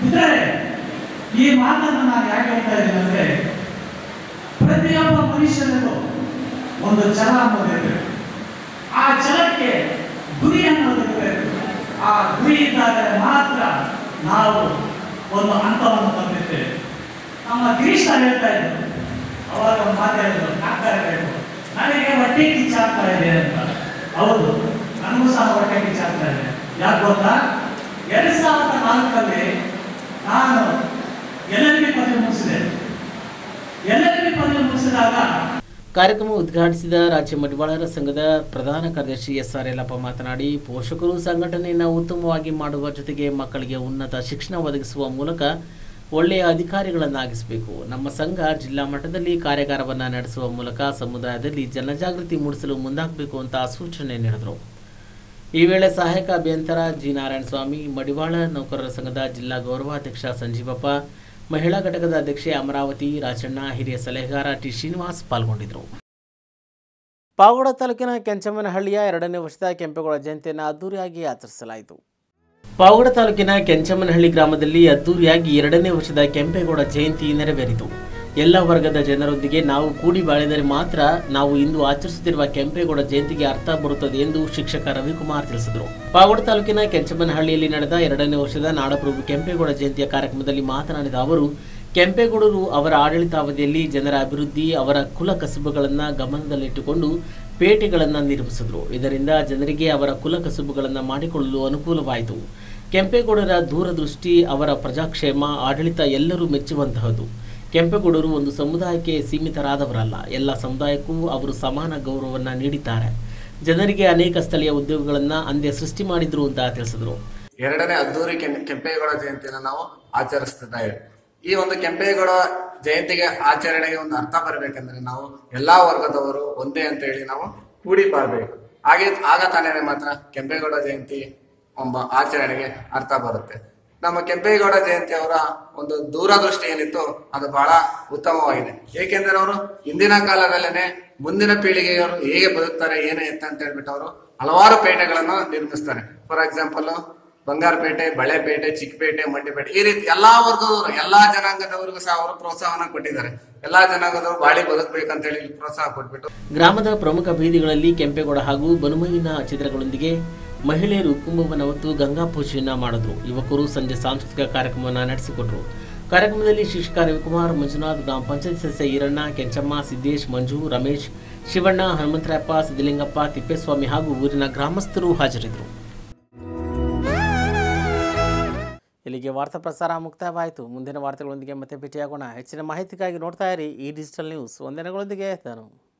ಈ ಮಾತನ್ನು ನಾನು ಯಾಕೆ ಹೇಳ್ತಾ ಇದ್ದೀನಿ ಅಂದ್ರೆ ಪ್ರತಿಯೊಬ್ಬ ಮನುಷ್ಯನಿಗೂ ಒಂದು ಛಲ ಅನ್ನೋದಿರಬೇಕು ಆ ಛಲಕ್ಕೆ ಗುರಿ ಅನ್ನೋದಿರಬೇಕು ಆ ಗುರಿ ಇದ್ದಾಗ ಮಾತ್ರ ನಾವು ಒಂದು ಹಂತವನ್ನು ತಂದಿರ್ತೇವೆ ನಮ್ಮ ಗಿರೀಶ್ ಸರ್ ಹೇಳ್ತಾ ಇದ್ರು ಅವಾಗ ಒಂದು ಮಾತು ಹೇಳಿದ್ರು ಡಾಕ್ಟರ್ ಹೇಳಿದ್ರು ನನಗೆ ಹೊಟ್ಟೆ ಕಿಚ್ಚಾಗ್ತಾ ಇದೆ ಅಂತ ಹೌದು ನನಗೂ ಸಹ ಹೊಟ್ಟೆ ಕಿಚ್ಚಾಗ್ತಾ ಇದೆ ಯಾಕೆ ಗೊತ್ತಾ ಎರಡ್ ಸಾವಿರದ ನಾಲ್ಕರಲ್ಲಿ ನಾನು ಎಲ್ ಎಲ್ ಬಿ ಪದವಿ ಮುಗಿಸಿದೆ ಎಲ್ ಎಲ್ ಬಿ ಪದವಿ ಮುಗಿಸಿದಾಗ ಕಾರ್ಯಕ್ರಮ ಉದ್ಘಾಟಿಸಿದ ರಾಜ್ಯ ಮಡಿವಾಳರ ಸಂಘದ ಪ್ರಧಾನ ಕಾರ್ಯದರ್ಶಿ ಎಸ್ ಆರ್ ಯಲ್ಲಪ್ಪ ಮಾತನಾಡಿ ಪೋಷಕರು ಸಂಘಟನೆಯನ್ನು ಉತ್ತಮವಾಗಿ ಮಾಡುವ ಜೊತೆಗೆ ಮಕ್ಕಳಿಗೆ ಉನ್ನತ ಶಿಕ್ಷಣ ಒದಗಿಸುವ ಮೂಲಕ ಒಳ್ಳೆಯ ಅಧಿಕಾರಿಗಳನ್ನಾಗಿಸಬೇಕು ನಮ್ಮ ಸಂಘ ಜಿಲ್ಲಾ ಮಟ್ಟದಲ್ಲಿ ಕಾರ್ಯಾಗಾರವನ್ನು ನಡೆಸುವ ಮೂಲಕ ಸಮುದಾಯದಲ್ಲಿ ಜನಜಾಗೃತಿ ಮೂಡಿಸಲು ಮುಂದಾಗಬೇಕು ಅಂತ ಸೂಚನೆ ನೀಡಿದರು ಈ ವೇಳೆ ಸಹಾಯಕ ಅಭಿಯಂತರ ಜಿ ನಾರಾಯಣ ಸ್ವಾಮಿ ಮಡಿವಾಳ ನೌಕರರ ಸಂಘದ ಜಿಲ್ಲಾ ಗೌರವಾಧ್ಯಕ್ಷ ಸಂಜೀವಪ್ಪ ಮಹಿಳಾ ಘಟಕದ ಅಧ್ಯಕ್ಷೆ ಅಮರಾವತಿ ರಾಜಣ್ಣ ಹಿರಿಯ ಸಲಹೆಗಾರ ಟಿ ಶ್ರೀನಿವಾಸ್ ಪಾಲ್ಗೊಂಡಿದ್ದರು ಪಾವಗಡ ತಾಲೂಕಿನ ಕೆಂಚಮ್ಮನಹಳ್ಳಿಯ ಎರಡನೇ ವರ್ಷದ ಕೆಂಪೇಗೌಡ ಜಯಂತಿಯನ್ನು ಅದ್ದೂರಿಯಾಗಿ ಆಚರಿಸಲಾಯಿತು ಪಾವಗಡ ತಾಲೂಕಿನ ಕೆಂಚಮ್ಮನಹಳ್ಳಿ ಗ್ರಾಮದಲ್ಲಿ ಅದ್ದೂರಿಯಾಗಿ ಎರಡನೇ ವರ್ಷದ ಕೆಂಪೇಗೌಡ ಜಯಂತಿ ನೆರವೇರಿತು ಎಲ್ಲ ವರ್ಗದ ಜನರೊಂದಿಗೆ ನಾವು ಕೂಡಿ ಬಾಳಿದರೆ ಮಾತ್ರ ನಾವು ಇಂದು ಆಚರಿಸುತ್ತಿರುವ ಕೆಂಪೇಗೌಡ ಜಯಂತಿಗೆ ಅರ್ಥ ಬರುತ್ತದೆ ಎಂದು ಶಿಕ್ಷಕ ರವಿಕುಮಾರ್ ತಿಳಿಸಿದರು ಪಾವಗಡ ತಾಲೂಕಿನ ಕೆಂಚಮ್ಮನಹಳ್ಳಿಯಲ್ಲಿ ನಡೆದ ಎರಡನೇ ವರ್ಷದ ನಾಡಪ್ರಭು ಕೆಂಪೇಗೌಡ ಜಯಂತಿಯ ಕಾರ್ಯಕ್ರಮದಲ್ಲಿ ಮಾತನಾಡಿದ ಅವರು ಕೆಂಪೇಗೌಡರು ಅವರ ಆಡಳಿತಾವಧಿಯಲ್ಲಿ ಜನರ ಅಭಿವೃದ್ಧಿ ಅವರ ಕುಲ ಕಸುಬುಗಳನ್ನು ಗಮನದಲ್ಲಿಟ್ಟುಕೊಂಡು ಪೇಟೆಗಳನ್ನು ನಿರ್ಮಿಸಿದರು ಇದರಿಂದ ಜನರಿಗೆ ಅವರ ಕುಲ ಕಸುಬುಗಳನ್ನು ಮಾಡಿಕೊಳ್ಳಲು ಅನುಕೂಲವಾಯಿತು ಕೆಂಪೇಗೌಡರ ದೂರದೃಷ್ಟಿ ಅವರ ಪ್ರಜಾಕ್ಷೇಮ ಆಡಳಿತ ಎಲ್ಲರೂ ಮೆಚ್ಚುವಂತಹದ್ದು ಕೆಂಪೇಗೌಡರು ಒಂದು ಸಮುದಾಯಕ್ಕೆ ಸೀಮಿತರಾದವರಲ್ಲ ಎಲ್ಲ ಸಮುದಾಯಕ್ಕೂ ಅವರು ಸಮಾನ ಗೌರವವನ್ನು ನೀಡಿದ್ದಾರೆ ಜನರಿಗೆ ಅನೇಕ ಸ್ಥಳೀಯ ಉದ್ಯೋಗಗಳನ್ನು ಅಂದೇ ಸೃಷ್ಟಿ ಮಾಡಿದ್ರು ಅಂತ ತಿಳಿಸಿದರು ಎರಡನೇ ಅದ್ದೂರಿ ಕೆಂ- ಕೆಂಪೇಗೌಡ ಜಯಂತಿಯನ್ನು ನಾವು ಆಚರಿಸ್ತಿದ್ದೇವೆ ಈ ಒಂದು ಕೆಂಪೇಗೌಡ ಜಯಂತಿಗೆ ಆಚರಣೆಗೆ ಒಂದು ಅರ್ಥ ಬರಬೇಕಂದ್ರೆ ನಾವು ಎಲ್ಲಾ ವರ್ಗದವರು ಒಂದೇ ಅಂತ ಹೇಳಿ ನಾವು ಕೂಡಿ ಬಾಳ್ಬೇಕು ಹಾಗೆ ಆಗ ತಾನೇ ಮಾತ್ರ ಕೆಂಪೇಗೌಡ ಜಯಂತಿ ಎಂಬ ಆಚರಣೆಗೆ ಅರ್ಥ ಬರುತ್ತೆ ನಮ್ಮ ಕೆಂಪೇಗೌಡ ಜಯಂತಿ ಅವರ ಒಂದು ದೂರದೃಷ್ಟಿ ಏನಿತ್ತು ಅದು ಬಹಳ ಉತ್ತಮವಾಗಿದೆ ಏಕೆಂದರೆ ಅವರು ಇಂದಿನ ಕಾಲದಲ್ಲೇನೆ ಮುಂದಿನ ಪೀಳಿಗೆಯವರು ಹೇಗೆ ಬದುಕ್ತಾರೆ ಏನು ಎತ್ತ ಅಂತ ಹೇಳ್ಬಿಟ್ಟು ಅವರು ಹಲವಾರು ಪೇಟೆಗಳನ್ನು ನಿರ್ಮಿಸ್ತಾರೆ ಫಾರ್ ಎಕ್ಸಾಂಪಲ್ ಬಂಗಾರಪೇಟೆ ಬಳೆಪೇಟೆ ಚಿಕ್ಕಪೇಟೆ ಮಂಡ್ಯಪೇಟೆ ಈ ರೀತಿ ಎಲ್ಲಾ ವರ್ಗದವರು ಎಲ್ಲಾ ಜನಾಂಗದವರಿಗೂ ಸಹ ಅವರು ಪ್ರೋತ್ಸಾಹನ ಕೊಟ್ಟಿದ್ದಾರೆ ಎಲ್ಲಾ ಜನಾಂಗದವರು ಬಾಳಿ ಬದುಕಬೇಕಂತ ಹೇಳಿ ಪ್ರೋತ್ಸಾಹ ಕೊಟ್ಬಿಟ್ಟು ಗ್ರಾಮದ ಪ್ರಮುಖ ಬೀದಿಗಳಲ್ಲಿ ಕೆಂಪೇಗೌಡ ಹಾಗೂ ಬನುಮಯ್ಯನ ಚಿತ್ರಗಳೊಂದಿಗೆ ಮಹಿಳೆಯರು ಕುಂಭವನ್ನು ಹೊತ್ತು ಗಂಗಾ ಪೂಜೆಯನ್ನ ಮಾಡಿದ್ರು ಯುವಕರು ಸಂಜೆ ಸಾಂಸ್ಕೃತಿಕ ಕಾರ್ಯಕ್ರಮವನ್ನು ನಡೆಸಿಕೊಟ್ರು ಕಾರ್ಯಕ್ರಮದಲ್ಲಿ ಶಿಕ್ಷಕ ರವಿಕುಮಾರ್ ಮಂಜುನಾಥ್ ಗ್ರಾಮ ಪಂಚಾಯತ್ ಸದಸ್ಯ ಈರಣ್ಣ ಕೆಂಚಮ್ಮ ಸಿದ್ದೇಶ್ ಮಂಜು ರಮೇಶ್ ಶಿವಣ್ಣ ಹನುಮಂತರಾಯಪ್ಪ ಸಿದ್ದಲಿಂಗಪ್ಪ ತಿಪ್ಪೇಸ್ವಾಮಿ ಹಾಗೂ ಊರಿನ ಗ್ರಾಮಸ್ಥರು ಹಾಜರಿದ್ದರು ಇಲ್ಲಿಗೆ ವಾರ್ತಾ ಪ್ರಸಾರ ಮುಕ್ತಾಯವಾಯಿತು ಮುಂದಿನ ವಾರ್ತೆಗಳೊಂದಿಗೆ ಮತ್ತೆ ಭೇಟಿಯಾಗೋಣ ಹೆಚ್ಚಿನ ಮಾಹಿತಿಗಾಗಿ ನೋಡ್ತಾ ಇರಿ ಈ ಡಿಜಿಟಲ್ ನ್ಯೂಸ್ ವಂದನೆಗಳೊಂದಿಗೆ ನಾನು